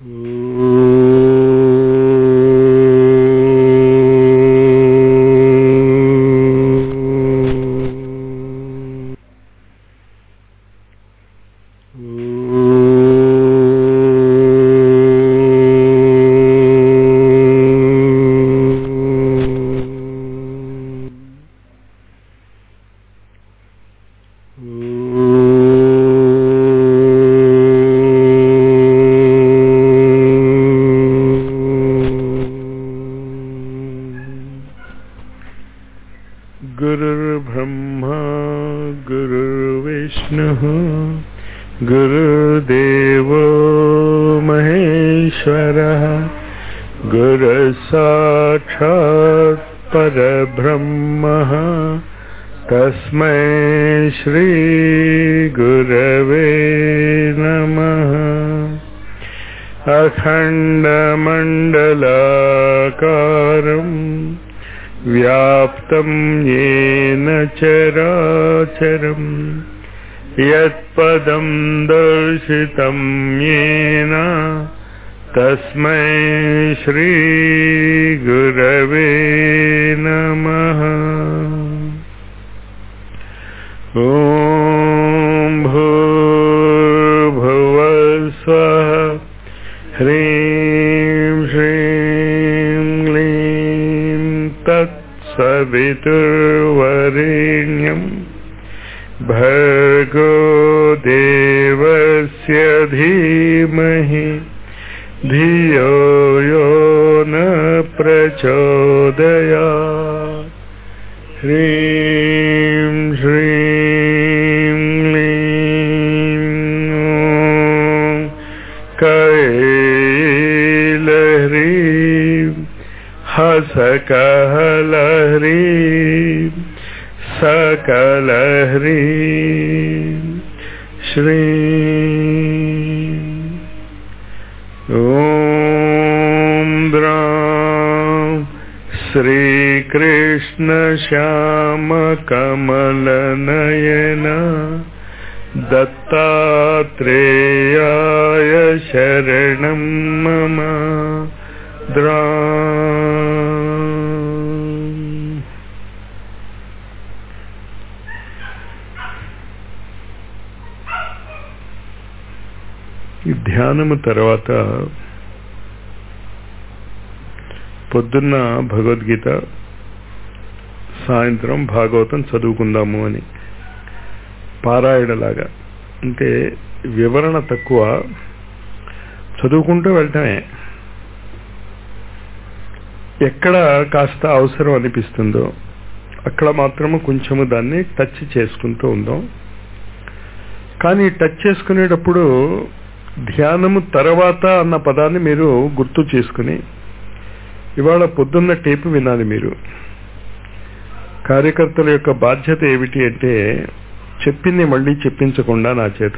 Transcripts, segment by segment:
गुरुर्ब्रह्मा गुरुर्विष्णुः गुरुदेवो महेश्वरः गुरुसाक्षात् परब्रह्मः तस्मै श्रीगुरवे नमः अखण्डमण्डलाकारम् व्याप्तं येन चराचरम् यत्पदं दर्शितं येन तस्मै श्रीगुरवे नमः ॐ भूर्भुवस्वः ह्रीं श्रीं क्लीं तत्सवितुर्वरेण्यम् भर्गो देवस्य धीमहि धियो यो न प्रचोदयात् ह्रीं श्रीं क्लीं ॐ कैलह्रीं हसकहलह्रीं सकलह्रीं श्रीं ॐ द्रां श्रीकृष्णश्यामकमलनयन दत्तात्रेयाय शरणं मम द्रा ఈ ధ్యానము తర్వాత పొద్దున్న భగవద్గీత సాయంత్రం భాగవతం చదువుకుందాము అని పారాయణలాగా అంటే వివరణ తక్కువ చదువుకుంటూ వెళ్ళటమే ఎక్కడ కాస్త అవసరం అనిపిస్తుందో అక్కడ మాత్రము కొంచెము దాన్ని టచ్ చేసుకుంటూ ఉందాం కానీ టచ్ చేసుకునేటప్పుడు ధ్యానము తర్వాత అన్న పదాన్ని మీరు గుర్తు చేసుకుని ఇవాళ పొద్దున్న టేపు వినాలి మీరు కార్యకర్తల యొక్క బాధ్యత ఏమిటి అంటే చెప్పింది మళ్ళీ చెప్పించకుండా నా చేత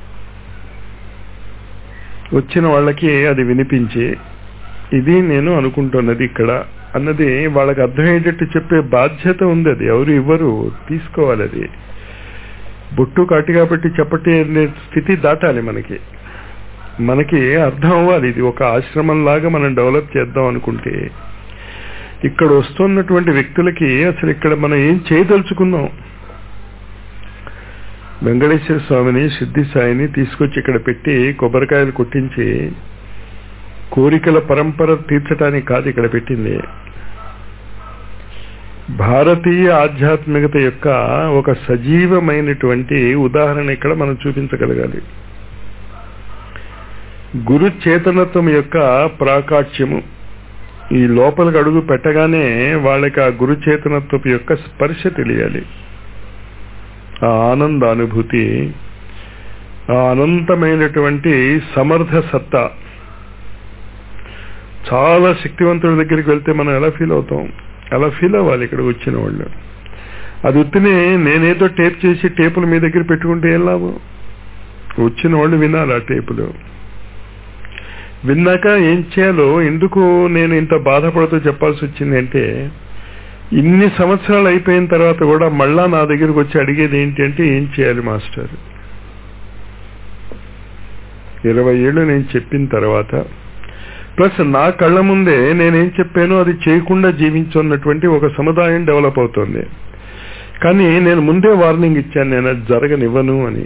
వచ్చిన వాళ్ళకి అది వినిపించి ఇది నేను అనుకుంటున్నది ఇక్కడ అన్నది వాళ్ళకి అర్థమయ్యేటట్టు చెప్పే బాధ్యత ఉంది అది ఎవరు ఇవ్వరు తీసుకోవాలి అది బొట్టు కాటిగా పెట్టి చెప్పటే స్థితి దాటాలి మనకి మనకి అర్థం అవ్వాలి ఇది ఒక ఆశ్రమం లాగా మనం డెవలప్ చేద్దాం అనుకుంటే ఇక్కడ వస్తున్నటువంటి వ్యక్తులకి అసలు ఇక్కడ మనం ఏం చేయదలుచుకుందాం వెంకటేశ్వర స్వామిని సిద్ధి సాయిని తీసుకొచ్చి ఇక్కడ పెట్టి కొబ్బరికాయలు కొట్టించి కోరికల పరంపర తీర్చడానికి కాదు ఇక్కడ పెట్టింది భారతీయ ఆధ్యాత్మికత యొక్క ఒక సజీవమైనటువంటి ఉదాహరణ ఇక్కడ మనం చూపించగలగాలి గురు చేతనత్వం యొక్క ప్రాకాట్యము ఈ లోపలికి అడుగు పెట్టగానే వాళ్ళకి ఆ గురు చేతనత్వపు యొక్క స్పర్శ తెలియాలి ఆ ఆనందానుభూతి ఆ అనంతమైనటువంటి సమర్థ సత్తా చాలా శక్తివంతుడి దగ్గరికి వెళ్తే మనం ఎలా ఫీల్ అవుతాం అలా ఫీల్ అవ్వాలి ఇక్కడ వచ్చిన వాళ్ళు అది ఉత్తినే నేనేదో టేప్ చేసి టేపులు మీ దగ్గర పెట్టుకుంటే ఏం లాభం వచ్చిన వాళ్ళు వినాలి ఆ టేపులు విన్నాక ఏం చేయాలో ఎందుకు నేను ఇంత బాధపడుతూ చెప్పాల్సి వచ్చింది అంటే ఇన్ని సంవత్సరాలు అయిపోయిన తర్వాత కూడా మళ్ళా నా దగ్గరికి వచ్చి అడిగేది ఏంటి అంటే ఏం చేయాలి మాస్టర్ ఇరవై ఏళ్ళు నేను చెప్పిన తర్వాత ప్లస్ నా కళ్ళ ముందే నేనేం చెప్పానో అది చేయకుండా జీవించున్నటువంటి ఒక సముదాయం డెవలప్ అవుతుంది కానీ నేను ముందే వార్నింగ్ ఇచ్చాను నేను అది జరగనివ్వను అని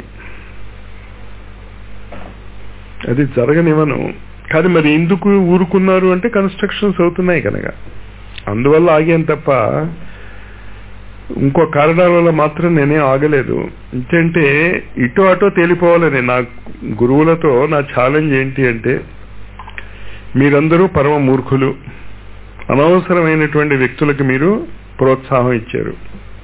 అది జరగనివ్వను కానీ మరి ఎందుకు ఊరుకున్నారు అంటే కన్స్ట్రక్షన్స్ అవుతున్నాయి కనుక అందువల్ల ఆగాను తప్ప ఇంకో కారణాల వల్ల మాత్రం నేనే ఆగలేదు ఎందుకంటే ఇటో అటో తేలిపోవాలని నా గురువులతో నా ఛాలెంజ్ ఏంటి అంటే మీరందరూ పరమ మూర్ఖులు అనవసరమైనటువంటి వ్యక్తులకు మీరు ప్రోత్సాహం ఇచ్చారు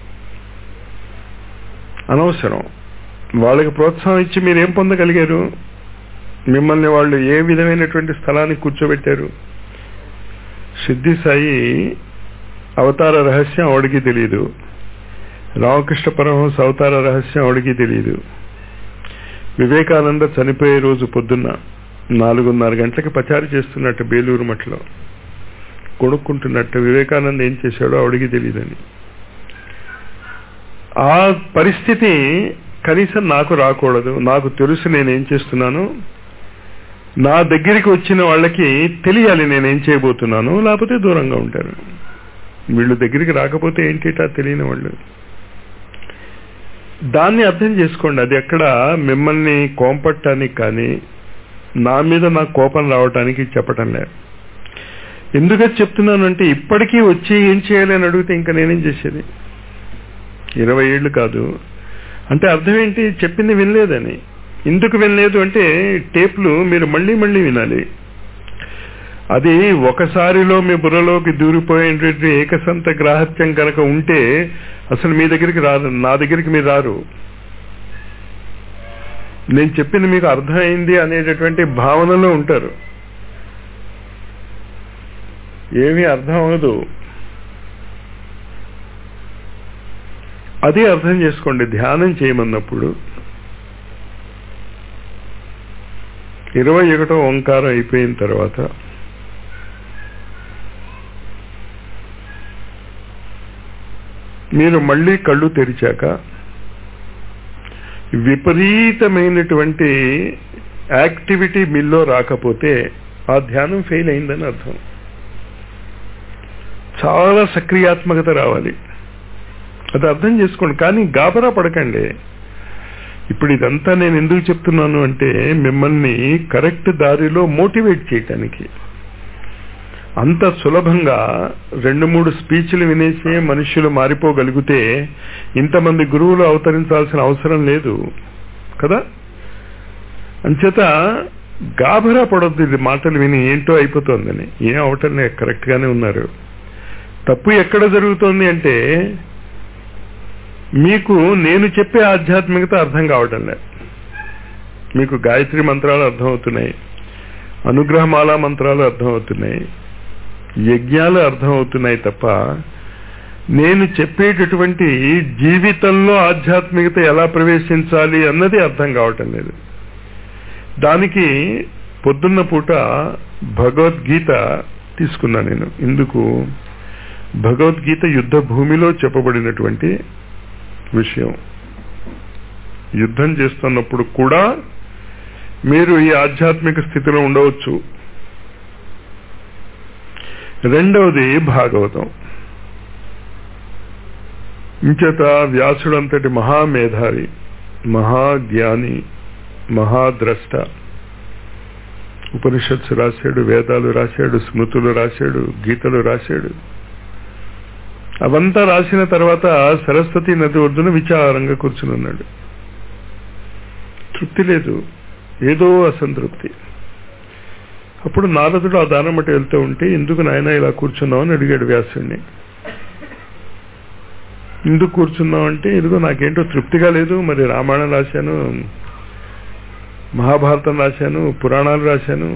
అనవసరం వాళ్ళకి ప్రోత్సాహం ఇచ్చి మీరేం పొందగలిగారు మిమ్మల్ని వాళ్ళు ఏ విధమైనటువంటి స్థలానికి కూర్చోబెట్టారు సిద్ధి సాయి అవతార రహస్యం ఆవిడికి తెలియదు రామకృష్ణ పరమహంస అవతార రహస్యం ఆవిడికి తెలియదు వివేకానంద చనిపోయే రోజు పొద్దున్న నాలుగున్నర గంటలకి పచారి చేస్తున్నట్టు బేలూరు మఠలో కొనుక్కుంటున్నట్టు వివేకానంద ఏం చేశాడో ఆవిడికి తెలియదని ఆ పరిస్థితి కనీసం నాకు రాకూడదు నాకు తెలుసు నేనేం చేస్తున్నాను నా దగ్గరికి వచ్చిన వాళ్ళకి తెలియాలి నేనేం చేయబోతున్నాను లేకపోతే దూరంగా ఉంటారు వీళ్ళు దగ్గరికి రాకపోతే ఏంటిటా తెలియని వాళ్ళు దాన్ని అర్థం చేసుకోండి అది ఎక్కడ మిమ్మల్ని కోంపట్టడానికి కానీ నా మీద నాకు కోపం రావటానికి చెప్పటం లేదు ఎందుకని చెప్తున్నానంటే ఇప్పటికీ వచ్చి ఏం చేయాలి అని అడిగితే ఇంకా నేనేం చేసేది ఇరవై ఏళ్ళు కాదు అంటే అర్థం ఏంటి చెప్పింది వినలేదని ఎందుకు వినలేదు అంటే టేప్లు మీరు మళ్ళీ మళ్ళీ వినాలి అది ఒకసారిలో మీ బుర్రలోకి దూరిపోయేటువంటి ఏకసంత గ్రాహత్యం కనుక ఉంటే అసలు మీ దగ్గరికి రారు నా దగ్గరికి మీరు రారు నేను చెప్పింది మీకు అర్థమైంది అనేటటువంటి భావనలో ఉంటారు ఏమీ అర్థం అవదు అది అర్థం చేసుకోండి ధ్యానం చేయమన్నప్పుడు ఇరవై ఒకటో ఓంకారం అయిపోయిన తర్వాత మీరు మళ్ళీ కళ్ళు తెరిచాక విపరీతమైనటువంటి యాక్టివిటీ మీలో రాకపోతే ఆ ధ్యానం ఫెయిల్ అయిందని అర్థం చాలా సక్రియాత్మకత రావాలి అది అర్థం చేసుకోండి కానీ గాబరా పడకండి ఇప్పుడు ఇదంతా నేను ఎందుకు చెప్తున్నాను అంటే మిమ్మల్ని కరెక్ట్ దారిలో మోటివేట్ చేయటానికి అంత సులభంగా రెండు మూడు స్పీచ్లు వినేసి మనుషులు మారిపోగలిగితే ఇంతమంది గురువులు అవతరించాల్సిన అవసరం లేదు కదా అంచేత గాభరా పడొద్దు ఇది మాటలు విని ఏంటో అయిపోతుందని ఏం అవటం లేదు కరెక్ట్ గానే ఉన్నారు తప్పు ఎక్కడ జరుగుతోంది అంటే మీకు నేను చెప్పే ఆధ్యాత్మికత అర్థం కావటం లేదు మీకు గాయత్రి మంత్రాలు అర్థమవుతున్నాయి అనుగ్రహమాల మంత్రాలు అర్థమవుతున్నాయి యజ్ఞాలు అర్థమవుతున్నాయి తప్ప నేను చెప్పేటటువంటి జీవితంలో ఆధ్యాత్మికత ఎలా ప్రవేశించాలి అన్నది అర్థం కావటం లేదు దానికి పొద్దున్న పూట భగవద్గీత తీసుకున్నా నేను ఇందుకు భగవద్గీత యుద్ధ భూమిలో చెప్పబడినటువంటి విషయం యుద్ధం చేస్తున్నప్పుడు కూడా మీరు ఈ ఆధ్యాత్మిక స్థితిలో ఉండవచ్చు రెండవది భాగవతం ఇంచేత వ్యాసుడంతటి మహామేధావి మహాజ్ఞాని మహాద్రష్ట ఉపనిషత్సు రాశాడు వేదాలు రాశాడు స్మృతులు రాశాడు గీతలు రాశాడు అవంతా రాసిన తర్వాత సరస్వతి నది ఒడ్డున విచారంగా కూర్చుని ఉన్నాడు తృప్తి లేదు ఏదో అసంతృప్తి అప్పుడు నారదుడు ఆ దానం బట్టి వెళ్తూ ఉంటే ఎందుకు నాయన ఇలా కూర్చున్నావు అని అడిగాడు వ్యాసుడిని ఎందుకు కూర్చున్నావు అంటే ఇదిగో నాకేంటో తృప్తిగా లేదు మరి రామాయణం రాశాను మహాభారతం రాశాను పురాణాలు రాశాను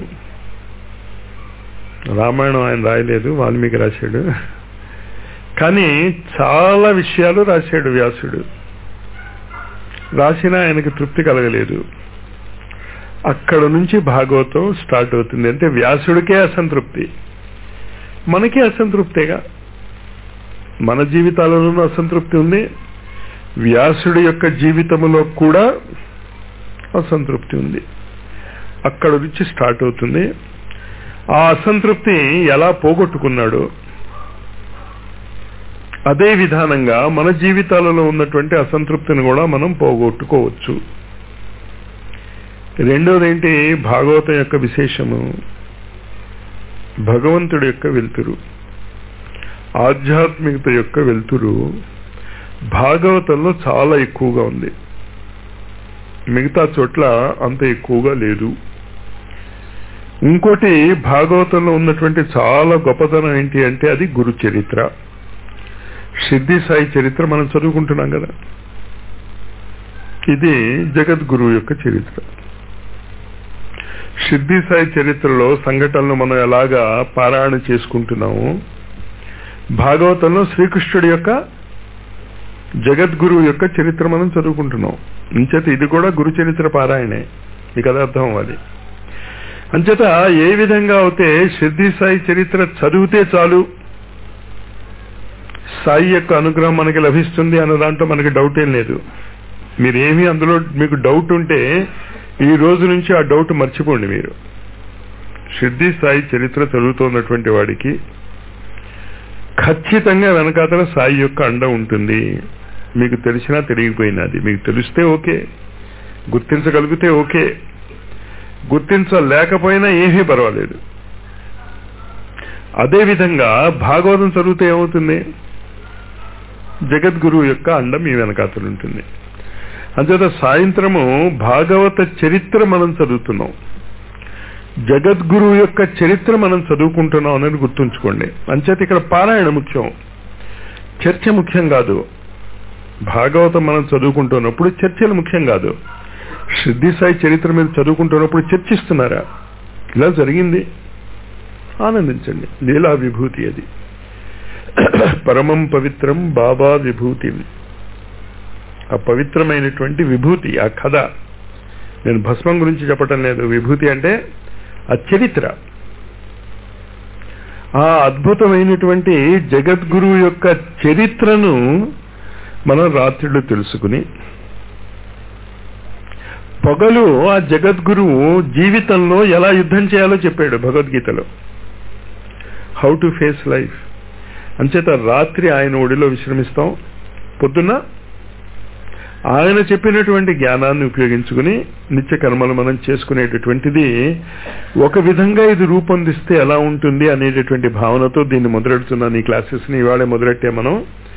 రామాయణం ఆయన రాయలేదు వాల్మీకి రాశాడు కానీ చాలా విషయాలు రాశాడు వ్యాసుడు రాసినా ఆయనకి తృప్తి కలగలేదు అక్కడ నుంచి భాగవతం స్టార్ట్ అవుతుంది అంటే వ్యాసుడికే అసంతృప్తి మనకి అసంతృప్తేగా మన జీవితాలలోనూ అసంతృప్తి ఉంది వ్యాసుడి యొక్క జీవితంలో కూడా అసంతృప్తి ఉంది అక్కడ నుంచి స్టార్ట్ అవుతుంది ఆ అసంతృప్తి ఎలా పోగొట్టుకున్నాడు అదే విధానంగా మన జీవితాలలో ఉన్నటువంటి అసంతృప్తిని కూడా మనం పోగొట్టుకోవచ్చు రెండోది ఏంటి భాగవతం యొక్క విశేషము భగవంతుడి యొక్క వెలుతురు ఆధ్యాత్మికత యొక్క వెలుతురు భాగవతంలో చాలా ఎక్కువగా ఉంది మిగతా చోట్ల అంత ఎక్కువగా లేదు ఇంకోటి భాగవతంలో ఉన్నటువంటి చాలా గొప్పతనం ఏంటి అంటే అది గురు చరిత్ర సిద్ధి సాయి చరిత్ర మనం చదువుకుంటున్నాం కదా ఇది జగద్గురువు యొక్క చరిత్ర సిద్ధి సాయి చరిత్రలో సంఘటనలు మనం ఎలాగా పారాయణ చేసుకుంటున్నాము భాగవతంలో శ్రీకృష్ణుడి యొక్క జగద్గురువు యొక్క చరిత్ర మనం చదువుకుంటున్నాం అంచేత ఇది కూడా గురు చరిత్ర పారాయణే మీకు అది అర్థం అవ్వాలి అంచేత ఏ విధంగా అయితే సిద్ధి సాయి చరిత్ర చదివితే చాలు సాయి యొక్క అనుగ్రహం మనకి లభిస్తుంది అన్న దాంట్లో మనకి డౌట్ ఏం లేదు మీరేమీ అందులో మీకు డౌట్ ఉంటే ఈ రోజు నుంచి ఆ డౌట్ మర్చిపోండి మీరు సిద్ధి సాయి చరిత్ర చదువుతున్నటువంటి వాడికి ఖచ్చితంగా వెనకాతల సాయి యొక్క అండ ఉంటుంది మీకు తెలిసినా తెలియకపోయినది మీకు తెలిస్తే ఓకే గుర్తించగలిగితే ఓకే గుర్తించలేకపోయినా ఏమీ పర్వాలేదు అదేవిధంగా భాగవతం చదివితే ఏమవుతుంది జగద్గురువు యొక్క అండ మీ వెనకాతలు ఉంటుంది అంచేత సాయంత్రము భాగవత చరిత్ర మనం చదువుతున్నాం జగద్గురువు యొక్క చరిత్ర మనం చదువుకుంటున్నాం అనేది గుర్తుంచుకోండి అంచేత ఇక్కడ పారాయణ ముఖ్యం చర్చ ముఖ్యం కాదు భాగవతం మనం చదువుకుంటున్నప్పుడు చర్చలు ముఖ్యం కాదు సిద్ధి సాయి చరిత్ర మీద చదువుకుంటున్నప్పుడు చర్చిస్తున్నారా ఇలా జరిగింది ఆనందించండి లీలా విభూతి అది పరమం పవిత్రం బాబా విభూతి ఆ పవిత్రమైనటువంటి విభూతి ఆ కథ నేను భస్మం గురించి చెప్పటం లేదు విభూతి అంటే ఆ చరిత్ర ఆ అద్భుతమైనటువంటి జగద్గురువు యొక్క చరిత్రను మనం రాత్రిళ్ళు తెలుసుకుని పొగలు ఆ జగద్గురువు జీవితంలో ఎలా యుద్ధం చేయాలో చెప్పాడు భగవద్గీతలో హౌ టు ఫేస్ లైఫ్ అంచేత రాత్రి ఆయన ఒడిలో విశ్రమిస్తాం పొద్దున్న ఆయన చెప్పినటువంటి జ్ఞానాన్ని ఉపయోగించుకుని నిత్య కర్మలు మనం చేసుకునేటటువంటిది ఒక విధంగా ఇది రూపొందిస్తే ఎలా ఉంటుంది అనేటటువంటి భావనతో దీన్ని మొదలెడుతున్నాను ఈ క్లాసెస్ని ఇవాళ మొదలెట్టే మనం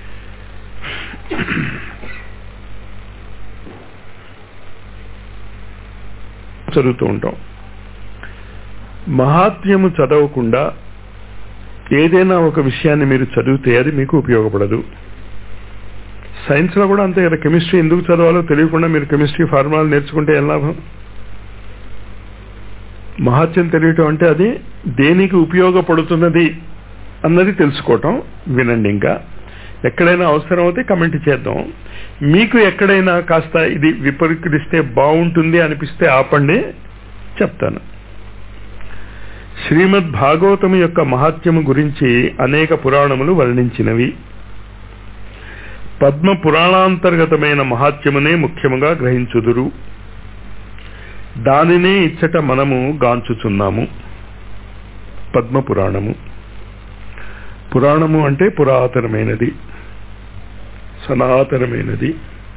చదువుతూ ఉంటాం మహాత్మ్యము చదవకుండా ఏదైనా ఒక విషయాన్ని మీరు చదివితే అది మీకు ఉపయోగపడదు సైన్స్లో కూడా అంతే కదా కెమిస్ట్రీ ఎందుకు చదవాలో తెలియకుండా మీరు కెమిస్ట్రీ ఫార్ములాలు నేర్చుకుంటే ఏం లాభం మహాత్యం తెలియటం అంటే అది దేనికి ఉపయోగపడుతున్నది అన్నది తెలుసుకోవటం వినండి ఇంకా ఎక్కడైనా అవసరం అయితే కమెంట్ చేద్దాం మీకు ఎక్కడైనా కాస్త ఇది విపరీకరిస్తే బాగుంటుంది అనిపిస్తే ఆపండి చెప్తాను శ్రీమద్ భాగవతము యొక్క మహాత్యము గురించి అనేక పురాణములు వర్ణించినవి పద్మ పురాణాంతర్గతమైన మహాత్యమునే ముఖ్యముగా గ్రహించుదురు దానినే ఇచ్చట మనము గాంచుచున్నాము పద్మ పురాణము పురాణము అంటే పురాతనమైనది సనాతనమైనది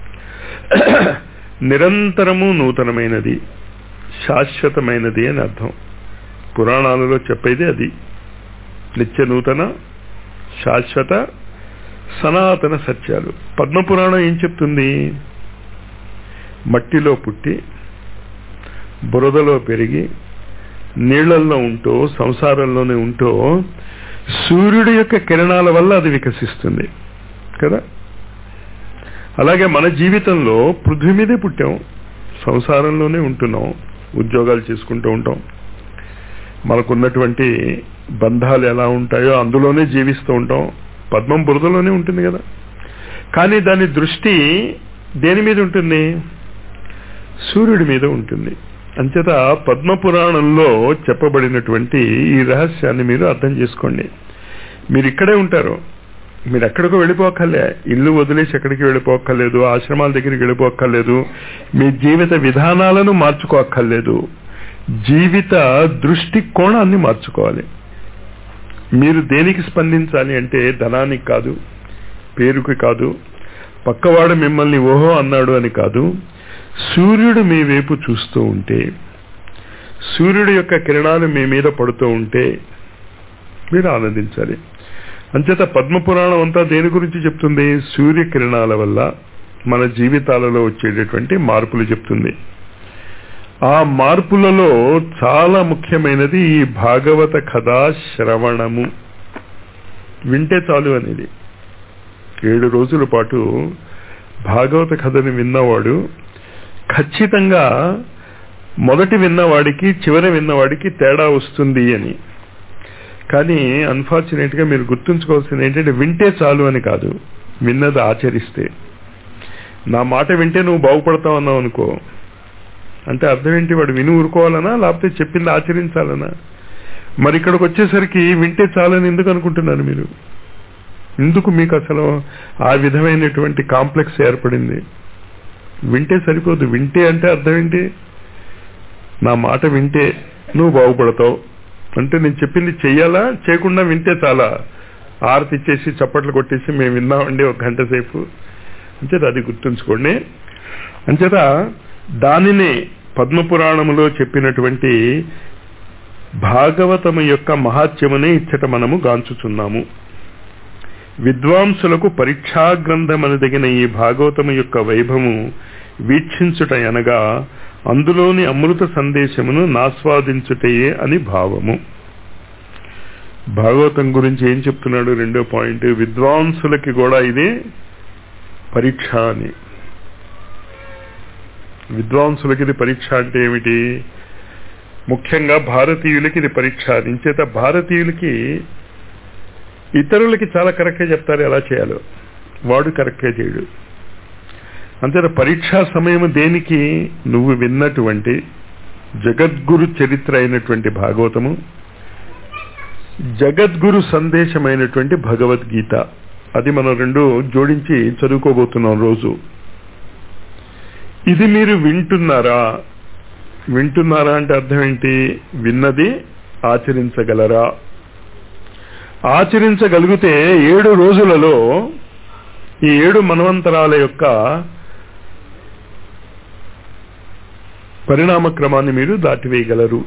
నిరంతరము నూతనమైనది శాశ్వతమైనది అని అర్థం పురాణాలలో చెప్పేది అది నిత్య నూతన శాశ్వత సనాతన సత్యాలు పద్మపురాణం ఏం చెప్తుంది మట్టిలో పుట్టి బురదలో పెరిగి నీళ్లల్లో ఉంటూ సంసారంలోనే ఉంటూ సూర్యుడి యొక్క కిరణాల వల్ల అది వికసిస్తుంది కదా అలాగే మన జీవితంలో పృథ్వీ మీదే పుట్టాం సంసారంలోనే ఉంటున్నాం ఉద్యోగాలు చేసుకుంటూ ఉంటాం మనకున్నటువంటి బంధాలు ఎలా ఉంటాయో అందులోనే జీవిస్తూ ఉంటాం పద్మం బురదలోనే ఉంటుంది కదా కానీ దాని దృష్టి దేని మీద ఉంటుంది సూర్యుడి మీద ఉంటుంది అంచేత పద్మ పురాణంలో చెప్పబడినటువంటి ఈ రహస్యాన్ని మీరు అర్థం చేసుకోండి మీరు ఇక్కడే ఉంటారు మీరు ఎక్కడికో వెళ్ళిపోక్కర్లే ఇల్లు వదిలేసి ఎక్కడికి వెళ్ళిపోక్కర్లేదు ఆశ్రమాల దగ్గరికి వెళ్ళిపోక్కర్లేదు మీ జీవిత విధానాలను మార్చుకోక్కర్లేదు జీవిత దృష్టి కోణాన్ని మార్చుకోవాలి మీరు దేనికి స్పందించాలి అంటే ధనానికి కాదు పేరుకి కాదు పక్కవాడు మిమ్మల్ని ఓహో అన్నాడు అని కాదు సూర్యుడు మీ వైపు చూస్తూ ఉంటే సూర్యుడు యొక్క కిరణాలు మీ మీద పడుతూ ఉంటే మీరు ఆనందించాలి అంచేత పద్మపురాణం అంతా దేని గురించి చెప్తుంది సూర్య కిరణాల వల్ల మన జీవితాలలో వచ్చేటటువంటి మార్పులు చెప్తుంది ఆ మార్పులలో చాలా ముఖ్యమైనది ఈ భాగవత కథా శ్రవణము వింటే చాలు అనేది ఏడు రోజుల పాటు భాగవత కథని విన్నవాడు ఖచ్చితంగా మొదటి విన్నవాడికి చివరి విన్నవాడికి తేడా వస్తుంది అని కానీ అన్ఫార్చునేట్ గా మీరు గుర్తుంచుకోవాల్సింది ఏంటంటే వింటే చాలు అని కాదు విన్నది ఆచరిస్తే నా మాట వింటే నువ్వు బాగుపడతావు అన్నావు అనుకో అంటే అర్థం ఏంటి వాడు విని ఊరుకోవాలనా లేకపోతే చెప్పింది ఆచరించాలనా మరి ఇక్కడికి వచ్చేసరికి వింటే చాలని ఎందుకు అనుకుంటున్నారు మీరు ఎందుకు మీకు అసలు ఆ విధమైనటువంటి కాంప్లెక్స్ ఏర్పడింది వింటే సరిపోదు వింటే అంటే అర్థం ఏంటి నా మాట వింటే నువ్వు బాగుపడతావు అంటే నేను చెప్పింది చెయ్యాలా చేయకుండా వింటే చాలా ఆరతి ఇచ్చేసి చప్పట్లు కొట్టేసి మేము విన్నామండి ఒక గంట సేపు అంచేత అది గుర్తుంచుకోండి అంచేత దానినే పద్మపురాణములో చెప్పినటువంటి భాగవతము యొక్క మహాత్యమునే ఇచ్చట మనము గాంచుచున్నాము విద్వాంసులకు పరీక్షా గ్రంథమనదగిన ఈ భాగవతము యొక్క వైభవము వీక్షించుట అనగా అందులోని అమృత సందేశమును నాస్వాదించుటయే అని భావము భాగవతం గురించి ఏం చెప్తున్నాడు రెండో పాయింట్ విద్వాంసులకి కూడా ఇది పరీక్ష అని విద్వాంసులకి ఇది పరీక్ష అంటే ఏమిటి ముఖ్యంగా భారతీయులకి ఇది పరీక్ష నించేత భారతీయులకి ఇతరులకి చాలా కరెక్ట్గా చెప్తారు ఎలా చేయాలో వాడు కరెక్ట్గా చేయడు అంతేత పరీక్షా సమయం దేనికి నువ్వు విన్నటువంటి జగద్గురు చరిత్ర అయినటువంటి భాగవతము జగద్గురు సందేశమైనటువంటి భగవద్గీత అది మనం రెండు జోడించి చదువుకోబోతున్నాం రోజు ఇది మీరు వింటున్నారా వింటున్నారా అంటే అర్థం ఏంటి విన్నది ఆచరించగలరా ఆచరించగలిగితే ఏడు రోజులలో ఈ ఏడు మనవంతరాల యొక్క పరిణామ క్రమాన్ని మీరు దాటివేయగలరు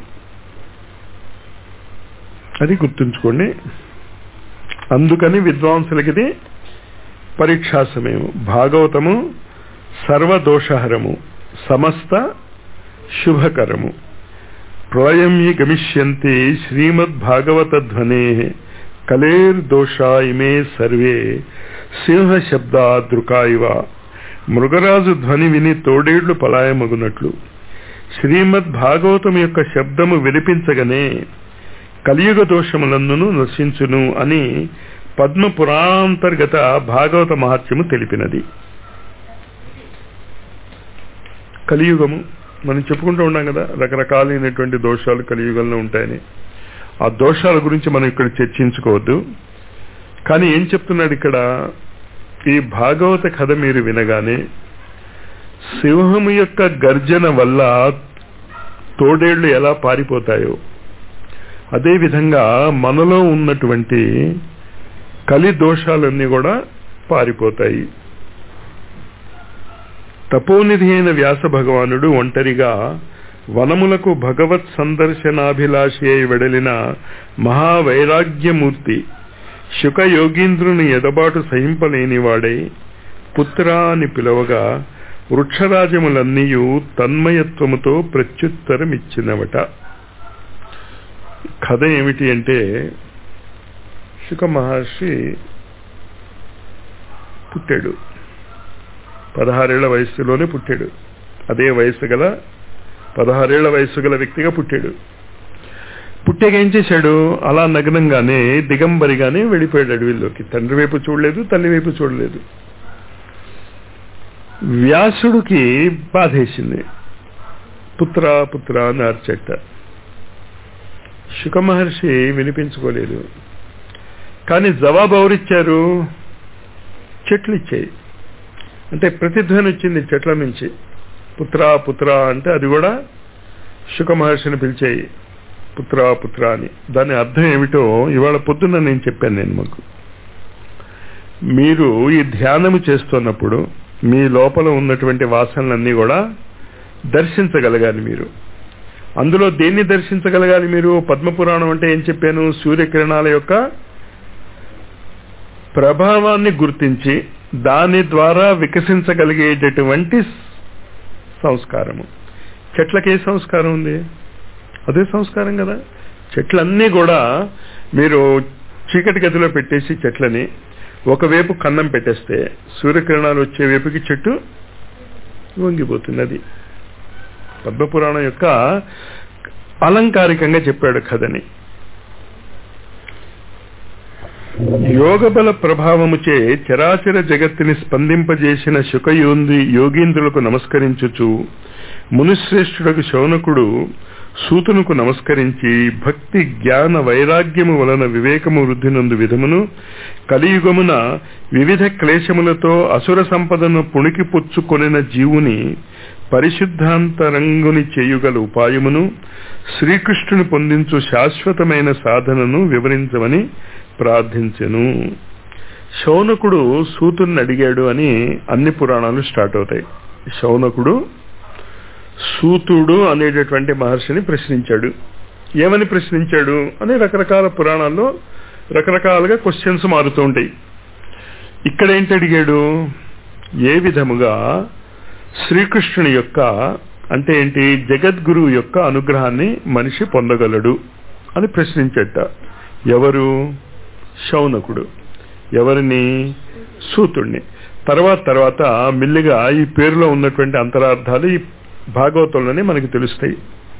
అది గుర్తుంచుకోండి అందుకని విద్వాంసులకి ఇది పరీక్షా సమయం భాగవతము సర్వదోషహరము సమస్త శుభకరము ప్రళయం ఈ గమిష్యంతి శ్రీమద్భాగవత ధ్వనే కలేర్దోషా ఇమే సర్వే సింహ శబ్దా దృకాయివ మృగరాజు ధ్వని విని తోడేళ్లు పలాయమగునట్లు శ్రీమద్ భాగవతం యొక్క శబ్దము వినిపించగనే కలియుగ దోషములందును నశించును అని పద్మ పురాణాంతర్గత భాగవత మహత్యము తెలిపినది కలియుగము మనం చెప్పుకుంటూ ఉన్నాం కదా రకరకాలైనటువంటి దోషాలు కలియుగంలో ఉంటాయని ఆ దోషాల గురించి మనం ఇక్కడ చర్చించుకోవద్దు కానీ ఏం చెప్తున్నాడు ఇక్కడ ఈ భాగవత కథ మీరు వినగానే సింహము యొక్క గర్జన వల్ల తోడేళ్లు ఎలా పారిపోతాయో అదేవిధంగా మనలో ఉన్నటువంటి కలి దోషాలన్నీ కూడా పారిపోతాయి తపోనిధి అయిన వ్యాస భగవానుడు ఒంటరిగా వనములకు భగవత్ సందర్శనాభిలాషి అయి వెడలిన మహావైరాగ్యమూర్తి శుక యోగీంద్రుని ఎదబాటు సహింపలేనివాడై పుత్రా అని పిలవగా వృక్షరాజములన్నీయు తన్మయత్వముతో ప్రత్యుత్తరమిచ్చినవట కథ ఏమిటి అంటే శుక మహర్షి పుట్టాడు పదహారేళ్ల వయస్సులోనే పుట్టాడు అదే వయసు గల పదహారేళ్ల వయస్సు గల వ్యక్తిగా పుట్టాడు పుట్టాక ఏం చేశాడు అలా నగ్నంగానే దిగంబరిగానే వెళ్ళిపోయాడు అడవిలోకి తండ్రి వైపు చూడలేదు తల్లి వైపు చూడలేదు వ్యాసుడికి బాధేసింది పుత్ర పుత్ర అని అర్చట శుక మహర్షి వినిపించుకోలేదు కానీ జవాబు ఎవరిచ్చారు చెట్లు ఇచ్చాయి అంటే ప్రతిధ్వని వచ్చింది చెట్ల నుంచి పుత్ర పుత్ర అంటే అది కూడా శుక మహర్షిని పిలిచేయి పుత్ర పుత్ర అని దాని అర్థం ఏమిటో ఇవాళ పొద్దున్న నేను చెప్పాను నేను మాకు మీరు ఈ ధ్యానము చేస్తున్నప్పుడు మీ లోపల ఉన్నటువంటి వాసనలన్నీ కూడా దర్శించగలగాలి మీరు అందులో దేన్ని దర్శించగలగాలి మీరు పద్మపురాణం అంటే ఏం చెప్పాను సూర్యకిరణాల యొక్క ప్రభావాన్ని గుర్తించి దాని ద్వారా వికసించగలిగేటటువంటి సంస్కారము చెట్లకి ఏ సంస్కారం ఉంది అదే సంస్కారం కదా చెట్లన్నీ కూడా మీరు చీకటి గదిలో పెట్టేసి చెట్లని ఒకవైపు కన్నం పెట్టేస్తే సూర్యకిరణాలు వచ్చే వైపుకి చెట్టు వంగిపోతుంది అది పద్మపురాణం యొక్క అలంకారికంగా చెప్పాడు కథని యోగబల ప్రభావముచే చరాచర జగత్తుని స్పందింపజేసిన శుకయోంది యోగీంద్రులకు నమస్కరించుచు మునిశ్రేష్ఠుడకు శౌనకుడు సూతునుకు నమస్కరించి భక్తి జ్ఞాన వైరాగ్యము వలన వివేకము వృద్ధినందు విధమును కలియుగమున వివిధ క్లేశములతో అసుర సంపదను పుణికి పుచ్చుకొనిన జీవుని పరిశుద్ధాంతరంగుని చేయుగల ఉపాయమును శ్రీకృష్ణుని పొందించు శాశ్వతమైన సాధనను వివరించమని ప్రార్థించెను శౌనకుడు సూతుని అడిగాడు అని అన్ని పురాణాలు స్టార్ట్ అవుతాయి శౌనకుడు సూతుడు అనేటటువంటి మహర్షిని ప్రశ్నించాడు ఏమని ప్రశ్నించాడు అని రకరకాల పురాణాల్లో రకరకాలుగా క్వశ్చన్స్ మారుతూ ఉంటాయి ఇక్కడ ఏంటి అడిగాడు ఏ విధముగా శ్రీకృష్ణుని యొక్క అంటే ఏంటి జగద్గురువు యొక్క అనుగ్రహాన్ని మనిషి పొందగలడు అని ప్రశ్నించట ఎవరు శౌనకుడు ఎవరిని సూతుణ్ణి తర్వాత తర్వాత మిల్లిగా ఈ పేరులో ఉన్నటువంటి అంతరార్థాలు ఈ భాగవతంలోనే మనకి తెలుస్తాయి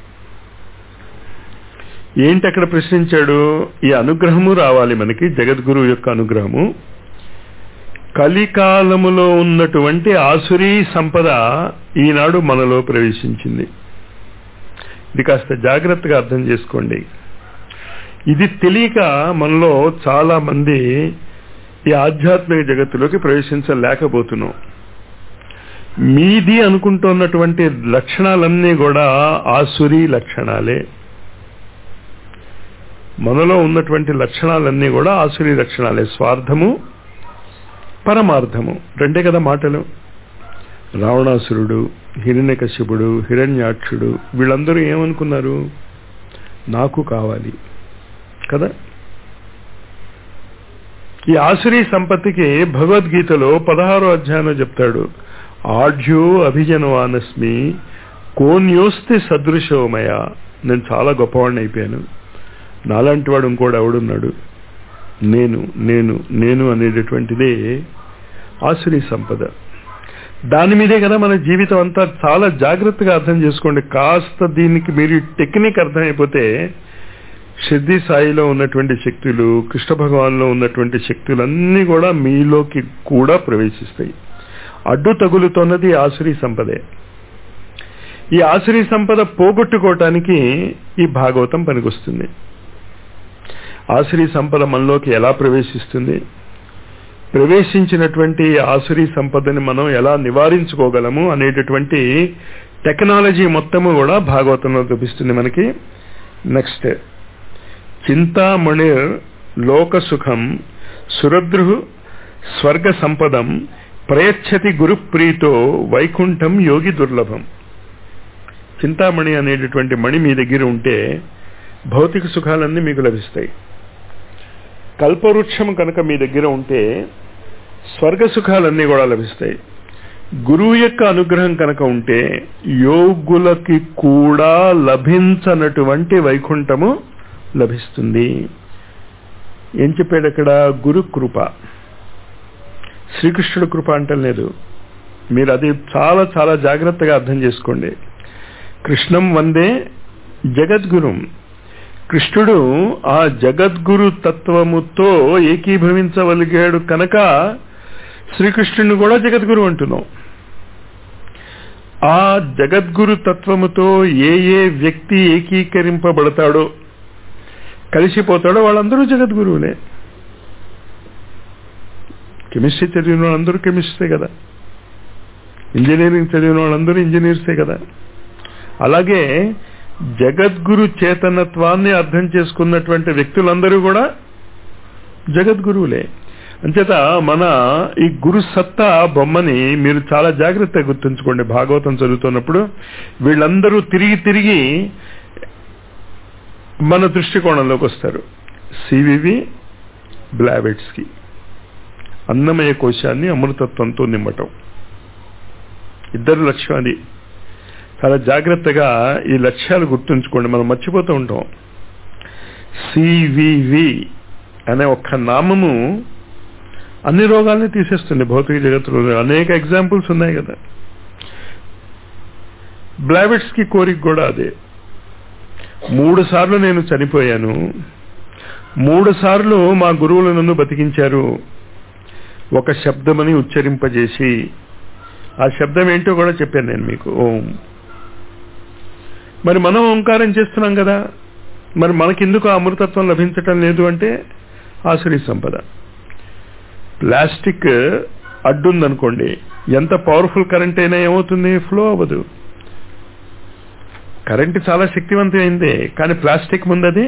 ఏంటి అక్కడ ప్రశ్నించాడు ఈ అనుగ్రహము రావాలి మనకి జగద్గురువు యొక్క అనుగ్రహము కలికాలములో ఉన్నటువంటి ఆసురీ సంపద ఈనాడు మనలో ప్రవేశించింది ఇది కాస్త జాగ్రత్తగా అర్థం చేసుకోండి ఇది తెలియక మనలో చాలా మంది ఈ ఆధ్యాత్మిక జగత్తులోకి ప్రవేశించలేకపోతున్నాం మీది అనుకుంటున్నటువంటి లక్షణాలన్నీ కూడా ఆసురీ లక్షణాలే మనలో ఉన్నటువంటి లక్షణాలన్నీ కూడా ఆసురీ లక్షణాలే స్వార్థము పరమార్థము రెండే కదా మాటలు రావణాసురుడు హిరణ్యకశ్యపుడు హిరణ్యాక్షుడు వీళ్ళందరూ ఏమనుకున్నారు నాకు కావాలి కదా ఈ ఆసురీ సంపత్తికి భగవద్గీతలో పదహారో అధ్యాయంలో చెప్తాడు ఆఢ్యో అభిజనవానస్మి కోన్యోస్తి సదృశోమయ నేను చాలా గొప్పవాడిని అయిపోయాను నాలాంటి వాడు ఇంకోడు ఎవడున్నాడు నేను నేను నేను అనేటటువంటిదే ఆసురీ సంపద దాని మీదే కదా మన జీవితం అంతా చాలా జాగ్రత్తగా అర్థం చేసుకోండి కాస్త దీనికి మీరు టెక్నిక్ అర్థమైపోతే సిద్ధి సాయిలో ఉన్నటువంటి శక్తులు కృష్ణ భగవాన్లో ఉన్నటువంటి శక్తులన్నీ కూడా మీలోకి కూడా ప్రవేశిస్తాయి అడ్డు తగులుతున్నది ఆసురీ సంపదే ఈ ఆసురీ సంపద పోగొట్టుకోవటానికి ఈ భాగవతం పనికొస్తుంది ఆసురీ సంపద మనలోకి ఎలా ప్రవేశిస్తుంది ప్రవేశించినటువంటి ఆసురీ సంపదని మనం ఎలా నివారించుకోగలము అనేటటువంటి టెక్నాలజీ మొత్తము కూడా భాగవతంలో చూపిస్తుంది మనకి నెక్స్ట్ చింతామణిర్ లోక సుఖం సురద్రు స్వర్గ సంపదం ప్రయచ్చతి గురుప్రీతో వైకుంఠం యోగి దుర్లభం చింతామణి అనేటటువంటి మణి మీ దగ్గర ఉంటే భౌతిక సుఖాలన్నీ మీకు లభిస్తాయి కల్పవృక్షం కనుక మీ దగ్గర ఉంటే స్వర్గ సుఖాలన్నీ కూడా లభిస్తాయి గురువు యొక్క అనుగ్రహం కనుక ఉంటే యోగులకి కూడా లభించనటువంటి వైకుంఠము లభిస్తుంది ఏం చెప్పాడు అక్కడ గురు కృప శ్రీకృష్ణుడు కృప అంటలేదు మీరు అది చాలా చాలా జాగ్రత్తగా అర్థం చేసుకోండి కృష్ణం వందే జగద్గురుం కృష్ణుడు ఆ జగద్గురు తత్వముతో ఏకీభవించగలిగాడు కనుక శ్రీకృష్ణుని కూడా జగద్గురు అంటున్నాం ఆ జగద్గురు తత్వముతో ఏ ఏ వ్యక్తి ఏకీకరింపబడతాడో కలిసిపోతాడో వాళ్ళందరూ జగద్గురువులే కెమిస్ట్రీ చదివిన వాళ్ళందరూ కెమిస్ట్రీ కదా ఇంజనీరింగ్ చదివిన వాళ్ళందరూ ఇంజనీర్సే కదా అలాగే జగద్గురు చేతనత్వాన్ని అర్థం చేసుకున్నటువంటి వ్యక్తులందరూ కూడా జగద్గురువులే అంచేత మన ఈ గురు సత్తా బొమ్మని మీరు చాలా జాగ్రత్తగా గుర్తుంచుకోండి భాగవతం చదువుతున్నప్పుడు వీళ్ళందరూ తిరిగి తిరిగి మన దృష్టికోణంలోకి వస్తారు సివివి బ్లావెట్స్కి అన్నమయ కోశాన్ని అమృతత్వంతో నింపటం ఇద్దరు లక్ష్యం అది చాలా జాగ్రత్తగా ఈ లక్ష్యాలు గుర్తుంచుకోండి మనం మర్చిపోతూ ఉంటాం సివివి అనే ఒక్క నామము అన్ని రోగాల్ని తీసేస్తుంది భౌతిక జగత్తులో అనేక ఎగ్జాంపుల్స్ ఉన్నాయి కదా బ్లావెట్స్ కి కోరిక కూడా అదే మూడు సార్లు నేను చనిపోయాను మూడు సార్లు మా గురువులు నన్ను బతికించారు ఒక శబ్దమని ఉచ్చరింపజేసి ఆ శబ్దం ఏంటో కూడా చెప్పాను నేను మీకు ఓం మరి మనం ఓంకారం చేస్తున్నాం కదా మరి మనకెందుకు ఆ అమృతత్వం లభించటం లేదు అంటే ఆసురి సంపద ప్లాస్టిక్ అడ్డుందనుకోండి ఎంత పవర్ఫుల్ కరెంట్ అయినా ఏమవుతుంది ఫ్లో అవ్వదు కరెంట్ చాలా శక్తివంతమైందే కానీ ప్లాస్టిక్ ముందది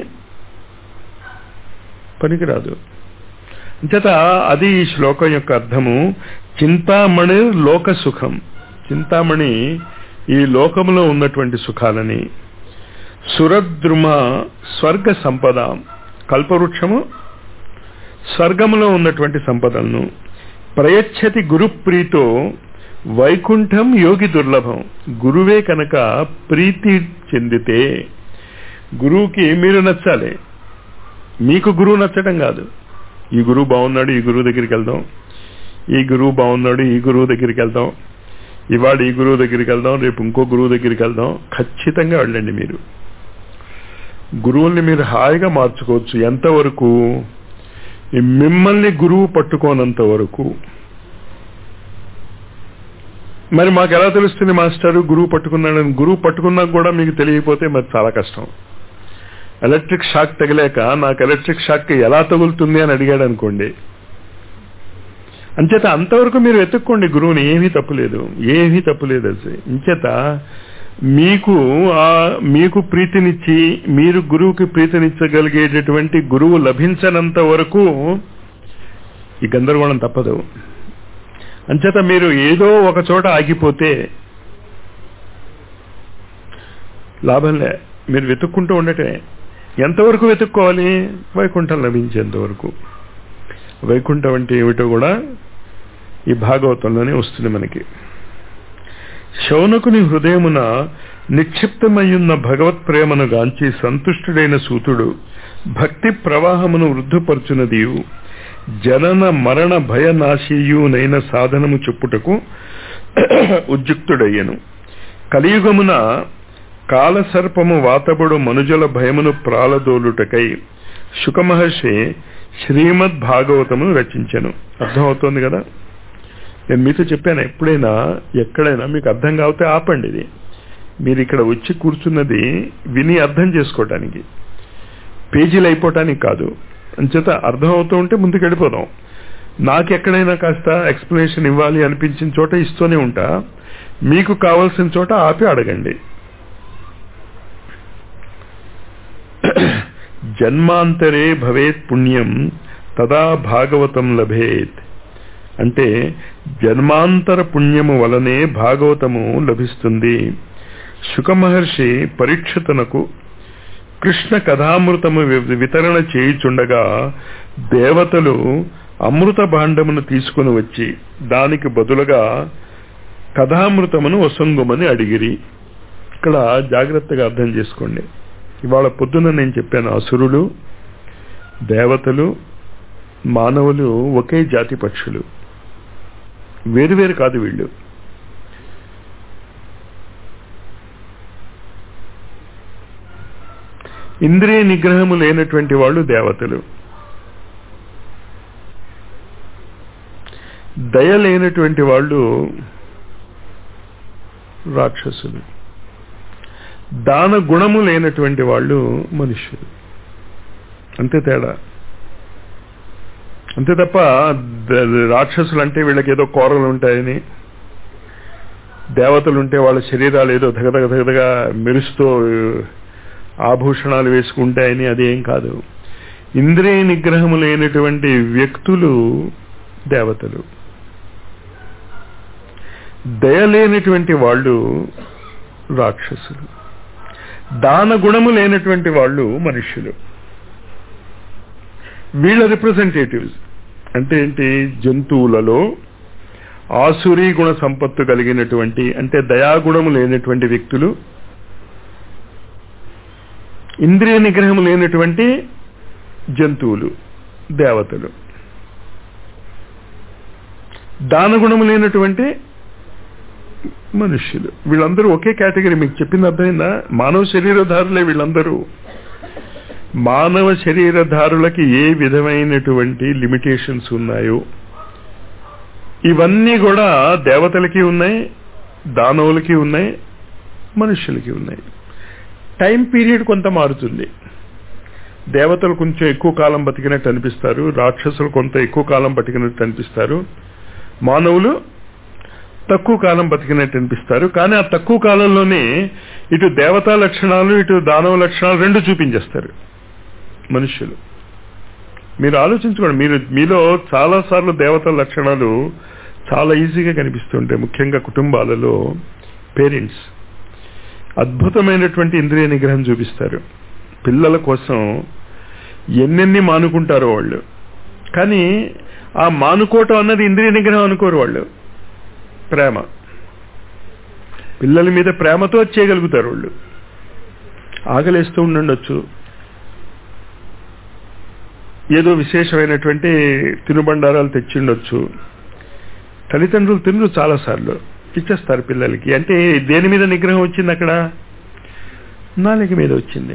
పనికిరాదు అంచేత అది ఈ శ్లోకం యొక్క అర్థము చింతామణి లోక సుఖం చింతామణి ఈ లోకములో ఉన్నటువంటి సుఖాలని సురద్రుమ స్వర్గ సంపద కల్పవృక్షము స్వర్గములో ఉన్నటువంటి సంపదలను ప్రయచ్చతి గురుప్రీతో వైకుంఠం యోగి దుర్లభం గురువే కనుక ప్రీతి చెందితే గురువుకి మీరు నచ్చాలి మీకు గురువు నచ్చడం కాదు ఈ గురువు బాగున్నాడు ఈ గురువు దగ్గరికి వెళ్దాం ఈ గురువు బాగున్నాడు ఈ గురువు దగ్గరికి వెళ్దాం ఇవాళ ఈ గురువు దగ్గరికి వెళ్దాం రేపు ఇంకో గురువు దగ్గరికి వెళ్దాం ఖచ్చితంగా వెళ్ళండి మీరు గురువుల్ని మీరు హాయిగా మార్చుకోవచ్చు ఎంతవరకు మిమ్మల్ని గురువు పట్టుకోనంత వరకు మరి మాకు ఎలా తెలుస్తుంది మాస్టర్ గురువు పట్టుకున్నాడని గురువు పట్టుకున్నా కూడా మీకు తెలియకపోతే మరి చాలా కష్టం ఎలక్ట్రిక్ షాక్ తగిలేక నాకు ఎలక్ట్రిక్ షాక్ ఎలా తగులుతుంది అని అడిగాడు అనుకోండి అంచేత అంతవరకు మీరు వెతుక్కోండి గురువుని ఏమీ తప్పులేదు ఏమీ తప్పులేదు అది ఇంచేత మీకు ఆ మీకు ప్రీతినిచ్చి మీరు గురువుకి ప్రీతినిచ్చగలిగేటటువంటి గురువు లభించనంత వరకు ఈ గందరగోళం తప్పదు అంచేత మీరు ఏదో ఒక చోట ఆగిపోతే లాభంలే మీరు వెతుక్కుంటూ ఉండటమే ఎంతవరకు వెతుక్కోవాలి వైకుంఠం లభించేంత వరకు వైకుంఠం అంటే ఏమిటో కూడా ఈ భాగవతంలోనే వస్తుంది మనకి శౌనకుని హృదయమున నిక్షిప్తమయ్యున్న భగవత్ ప్రేమను గాంచి సంతుష్టుడైన సూతుడు భక్తి ప్రవాహమును వృద్ధుపరచునదియు జనన మరణ భయనాశీయునైన సాధనము చెప్పుటకు ఉద్యుక్తుడయ్యను కలియుగమున కాలసర్పము వాతబడు మనుజుల భయమును ప్రాలదోలుటకై శుకమహర్షి శ్రీమద్ భాగవతమును రచించను అర్థమవుతోంది కదా నేను మీతో చెప్పాను ఎప్పుడైనా ఎక్కడైనా మీకు అర్థం కాకపోతే ఆపండి ఇది మీరు ఇక్కడ వచ్చి కూర్చున్నది విని అర్థం చేసుకోవటానికి పేజీలు అయిపోవటానికి కాదు అంచేత అర్థం అవుతూ ఉంటే ముందుకు వెళ్ళిపోదాం నాకు ఎక్కడైనా కాస్త ఎక్స్ప్లెనేషన్ ఇవ్వాలి అనిపించిన చోట ఇస్తూనే ఉంటా మీకు కావాల్సిన చోట ఆపి అడగండి జన్మాంతరే భవేత్ పుణ్యం తదా భాగవతం లభేత్ అంటే జన్మాంతర పుణ్యము వలనే భాగవతము లభిస్తుంది శుకమహర్షి పరీక్షతునకు కృష్ణ కథామృతము వితరణ చేయుచుండగా దేవతలు అమృత భాండమును తీసుకుని వచ్చి దానికి బదులుగా కథామృతమును వసంగుమని అడిగిరి ఇక్కడ జాగ్రత్తగా అర్థం చేసుకోండి ఇవాళ పొద్దున నేను చెప్పాను అసురులు దేవతలు మానవులు ఒకే జాతి పక్షులు వేరువేరు కాదు వీళ్ళు ఇంద్రియ నిగ్రహము లేనటువంటి వాళ్ళు దేవతలు దయ లేనటువంటి వాళ్ళు రాక్షసులు దాన గుణము లేనటువంటి వాళ్ళు మనుష్యులు అంతే తేడా అంతే తప్ప రాక్షసులు అంటే వీళ్ళకి ఏదో కోరలు ఉంటాయని దేవతలు ఉంటే వాళ్ళ శరీరాలు ఏదో దగదగ దగదగా మెరుస్తూ ఆభూషణాలు వేసుకుంటాయని అదేం కాదు ఇంద్రియ నిగ్రహము లేనటువంటి వ్యక్తులు దేవతలు దయలేనటువంటి వాళ్ళు రాక్షసులు దాన గుణము లేనటువంటి వాళ్ళు మనుష్యులు వీళ్ళ రిప్రజెంటేటివ్స్ అంటే ఏంటి జంతువులలో ఆసురీ గుణ సంపత్తు కలిగినటువంటి అంటే దయాగుణము లేనటువంటి వ్యక్తులు ఇంద్రియ నిగ్రహం లేనటువంటి జంతువులు దేవతలు దానగుణము లేనటువంటి మనుష్యులు వీళ్ళందరూ ఒకే కేటగిరీ మీకు చెప్పింది అర్థమైందా మానవ శరీరధారులే వీళ్ళందరూ మానవ శరీరధారులకి ఏ విధమైనటువంటి లిమిటేషన్స్ ఉన్నాయో ఇవన్నీ కూడా దేవతలకి ఉన్నాయి దానవులకి ఉన్నాయి మనుష్యులకి ఉన్నాయి టైం పీరియడ్ కొంత మారుతుంది దేవతలు కొంచెం ఎక్కువ కాలం బతికినట్టు అనిపిస్తారు రాక్షసులు కొంత ఎక్కువ కాలం బతికినట్టు అనిపిస్తారు మానవులు తక్కువ కాలం బతికినట్టు అనిపిస్తారు కానీ ఆ తక్కువ కాలంలోనే ఇటు దేవతా లక్షణాలు ఇటు దానవ లక్షణాలు రెండు చూపించేస్తారు మనుష్యులు మీరు ఆలోచించుకోండి మీరు మీలో చాలా సార్లు దేవతా లక్షణాలు చాలా ఈజీగా కనిపిస్తుంటాయి ముఖ్యంగా కుటుంబాలలో పేరెంట్స్ అద్భుతమైనటువంటి ఇంద్రియ నిగ్రహం చూపిస్తారు పిల్లల కోసం ఎన్నెన్ని మానుకుంటారో వాళ్ళు కానీ ఆ మానుకోవటం అన్నది ఇంద్రియ నిగ్రహం అనుకోరు వాళ్ళు ప్రేమ పిల్లల మీద ప్రేమతో చేయగలుగుతారు వాళ్ళు ఆకలేస్తూ ఉండుండొచ్చు ఏదో విశేషమైనటువంటి తినుబండారాలు తెచ్చిండొచ్చు తల్లిదండ్రులు తినరు చాలాసార్లు ఇచ్చేస్తారు పిల్లలకి అంటే దేని మీద నిగ్రహం వచ్చింది అక్కడ నాలుక మీద వచ్చింది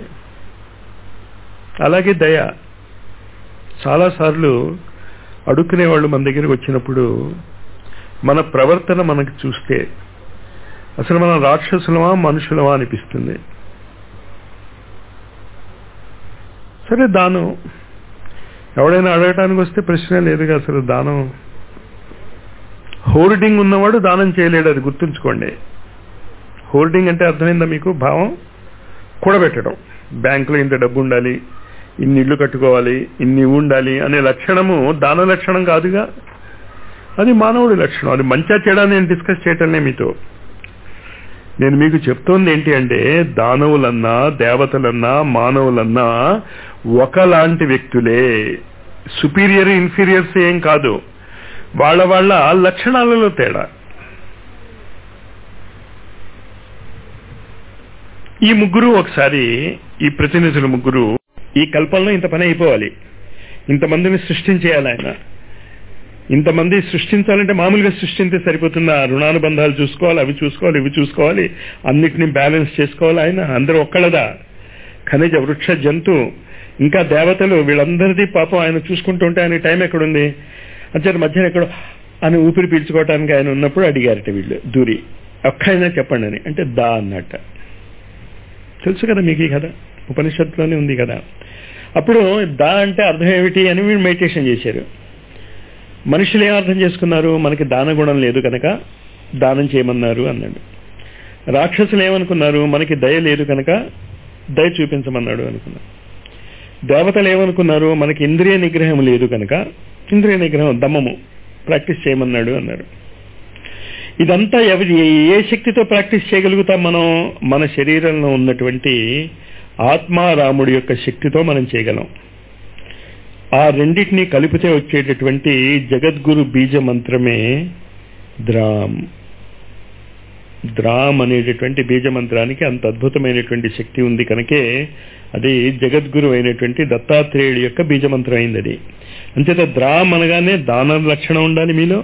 అలాగే దయ చాలాసార్లు అడుక్కునే వాళ్ళు మన దగ్గరికి వచ్చినప్పుడు మన ప్రవర్తన మనకు చూస్తే అసలు మనం రాక్షసులమా మనుషులమా అనిపిస్తుంది సరే దానం ఎవడైనా అడగటానికి వస్తే ప్రశ్న లేదుగా అసలు దానం హోర్డింగ్ ఉన్నవాడు దానం చేయలేడు అది గుర్తుంచుకోండి హోర్డింగ్ అంటే అర్థమైందా మీకు భావం కూడబెట్టడం బ్యాంకులో ఇంత డబ్బు ఉండాలి ఇన్ని ఇళ్ళు కట్టుకోవాలి ఇన్ని ఉండాలి అనే లక్షణము దాన లక్షణం కాదుగా అది మానవుడి లక్షణం అది మంచిగా చెడా నేను డిస్కస్ చేయటంలే మీతో నేను మీకు చెప్తోంది ఏంటి అంటే దానవులన్నా దేవతలన్నా మానవులన్నా ఒకలాంటి వ్యక్తులే సుపీరియర్ ఇన్ఫీరియర్స్ ఏం కాదు వాళ్ళ వాళ్ళ లక్షణాలలో తేడా ఈ ముగ్గురు ఒకసారి ఈ ప్రతినిధులు ముగ్గురు ఈ కల్పంలో ఇంత పని అయిపోవాలి ఇంతమందిని సృష్టించేయాలి ఆయన ఇంతమంది సృష్టించాలంటే మామూలుగా సృష్టించే సరిపోతుందా రుణానుబంధాలు చూసుకోవాలి అవి చూసుకోవాలి ఇవి చూసుకోవాలి అన్నిటిని బ్యాలెన్స్ చేసుకోవాలి ఆయన అందరూ ఒక్కళ్ళదా ఖనిజ వృక్ష జంతు ఇంకా దేవతలు వీళ్ళందరిది పాపం ఆయన చూసుకుంటూ ఉంటే ఆయన టైం ఎక్కడుంది అంచేత మధ్యన ఎక్కడో అని ఊపిరి పీల్చుకోవడానికి ఆయన ఉన్నప్పుడు అడిగారట వీళ్ళు దూరి ఒక్కైనా చెప్పండి అని అంటే దా అన్నట్ట తెలుసు కదా మీకు ఈ కథ ఉపనిషత్తులోనే ఉంది కదా అప్పుడు దా అంటే అర్థం ఏమిటి అని వీళ్ళు మెడిటేషన్ చేశారు మనుషులు ఏం అర్థం చేసుకున్నారు మనకి దాన గుణం లేదు కనుక దానం చేయమన్నారు అన్నాడు రాక్షసులు ఏమనుకున్నారు మనకి దయ లేదు కనుక దయ చూపించమన్నాడు అనుకున్నారు దేవతలు ఏమనుకున్నారు మనకి ఇంద్రియ నిగ్రహం లేదు కనుక ఇంద్రియ నిగ్రహం దమ్మము ప్రాక్టీస్ చేయమన్నాడు అన్నారు ఇదంతా ఎవరి ఏ శక్తితో ప్రాక్టీస్ చేయగలుగుతాం మనం మన శరీరంలో ఉన్నటువంటి ఆత్మారాముడి యొక్క శక్తితో మనం చేయగలం ఆ రెండింటినీ కలిపితే వచ్చేటటువంటి జగద్గురు బీజ మంత్రమే ద్రామ్ ద్రామ్ అనేటటువంటి బీజ మంత్రానికి అంత అద్భుతమైనటువంటి శక్తి ఉంది కనుకే అది జగద్గురు అయినటువంటి దత్తాత్రేయుడి యొక్క బీజమంత్రం అయింది అది అంచేత ద్రామ్ అనగానే దాన లక్షణం ఉండాలి మీలో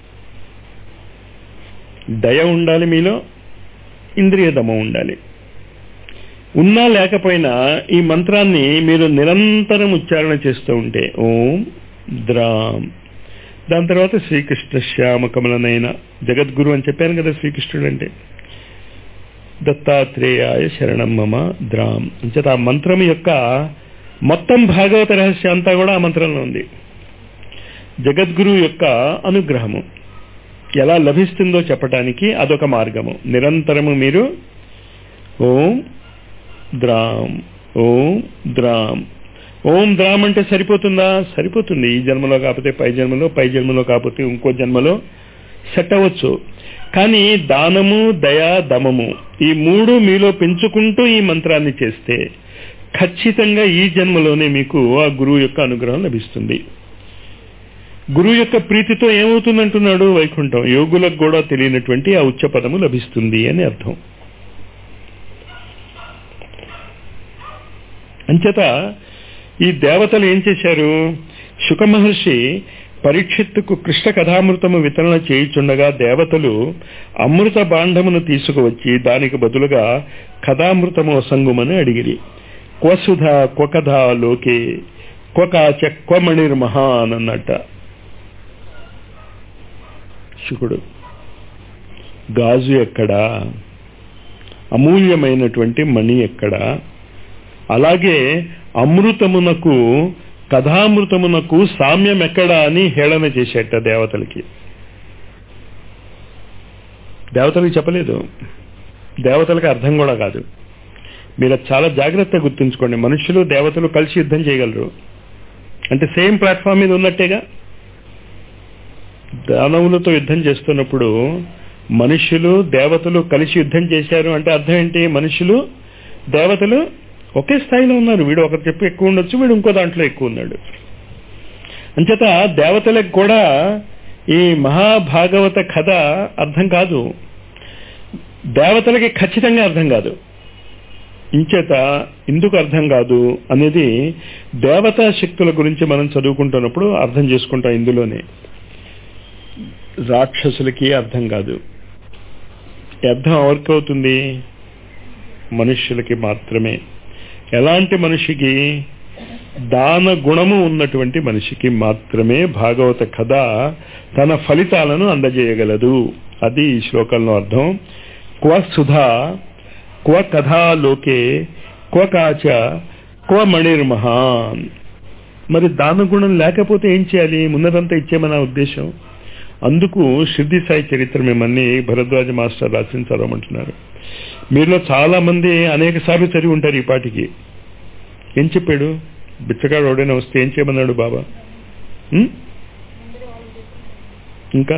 దయ ఉండాలి మీలో ఇంద్రియ దమం ఉండాలి ఉన్నా లేకపోయినా ఈ మంత్రాన్ని మీరు నిరంతరం ఉచ్చారణ చేస్తూ ఉంటే ఓం ద్రామ్ దాని తర్వాత శ్రీకృష్ణ శ్యామ కమలనైన జగద్గురు అని చెప్పాను కదా శ్రీకృష్ణుడు అంటే దత్తాత్రేయాయ శరణం మమ ద్రామ్ అంచేత ఆ మంత్రం యొక్క మొత్తం భాగవత రహస్యం అంతా కూడా ఆ మంత్రంలో ఉంది జగద్గురు యొక్క అనుగ్రహము ఎలా లభిస్తుందో చెప్పటానికి అదొక మార్గము నిరంతరము మీరు ఓం ద్రామ్ ఓం ద్రాం ఓం ద్రామ్ అంటే సరిపోతుందా సరిపోతుంది ఈ జన్మలో కాకపోతే పై జన్మలో పై జన్మలో కాకపోతే ఇంకో జన్మలో సెట్ అవ్వచ్చు కానీ దానము దయ దమము ఈ మూడు మీలో పెంచుకుంటూ ఈ మంత్రాన్ని చేస్తే ఖచ్చితంగా ఈ జన్మలోనే మీకు ఆ గురువు యొక్క అనుగ్రహం లభిస్తుంది గురువు యొక్క ప్రీతితో ఏమవుతుందంటున్నాడు వైకుంఠం యోగులకు కూడా తెలియనటువంటి ఆ ఉచ్చ పదము లభిస్తుంది అని అర్థం అంచేత ఈ దేవతలు ఏం చేశారు శుక మహర్షి పరీక్షిత్తుకు కృష్ణ కథామృతము వితరణ చేయుచుండగా దేవతలు అమృత బాండమును తీసుకువచ్చి దానికి బదులుగా కథామృతము అసంగుమని అడిగిరి క్వసుధ క్వకథ లోకే క్వకాచ క్వమణిర్మహాన్ అన్నట్ట శుకుడు గాజు ఎక్కడా అమూల్యమైనటువంటి మణి ఎక్కడా అలాగే అమృతమునకు కథామృతమునకు సామ్యం ఎక్కడా అని హేళన చేసేట దేవతలకి దేవతలకి చెప్పలేదు దేవతలకి అర్థం కూడా కాదు మీరు చాలా జాగ్రత్తగా గుర్తుంచుకోండి మనుషులు దేవతలు కలిసి యుద్ధం చేయగలరు అంటే సేమ్ ప్లాట్ఫామ్ మీద ఉన్నట్టేగా దానవులతో యుద్ధం చేస్తున్నప్పుడు మనుషులు దేవతలు కలిసి యుద్ధం చేశారు అంటే అర్థం ఏంటి మనుషులు దేవతలు ఒకే స్థాయిలో ఉన్నారు వీడు ఒకరు చెప్పి ఎక్కువ ఉండొచ్చు వీడు ఇంకో దాంట్లో ఎక్కువ ఉన్నాడు అంచేత దేవతలకు కూడా ఈ మహాభాగవత కథ అర్థం కాదు దేవతలకి ఖచ్చితంగా అర్థం కాదు ఇంచేత ఎందుకు అర్థం కాదు అనేది దేవతా శక్తుల గురించి మనం చదువుకుంటున్నప్పుడు అర్థం చేసుకుంటాం ఇందులోనే రాక్షసులకి అర్థం కాదు అర్థం ఎవరికి అవుతుంది మనుష్యులకి మాత్రమే ఎలాంటి మనిషికి దాన గుణము ఉన్నటువంటి మనిషికి మాత్రమే భాగవత కథ తన ఫలితాలను అందజేయగలదు అది ఈ శ్లోకంలో అర్థం క్వ సుధా క్వ కథాలోకే క్వ కాచ క్వ మణిర్మహాన్ మరి దాన గుణం లేకపోతే ఏం చేయాలి ముందరంతా ఇచ్చేమన్న ఉద్దేశం అందుకు సిద్ధి సాయి చరిత్ర మిమ్మల్ని భరద్వాజ మాస్టర్ రాసిన చదవమంటున్నారు మీలో చాలా మంది అనేక సార్లు చదివి ఉంటారు ఈ పాటికి ఏం చెప్పాడు బిచ్చగాడు ఎవడైనా వస్తే ఏం చేయమన్నాడు బాబా ఉం? ఇంకా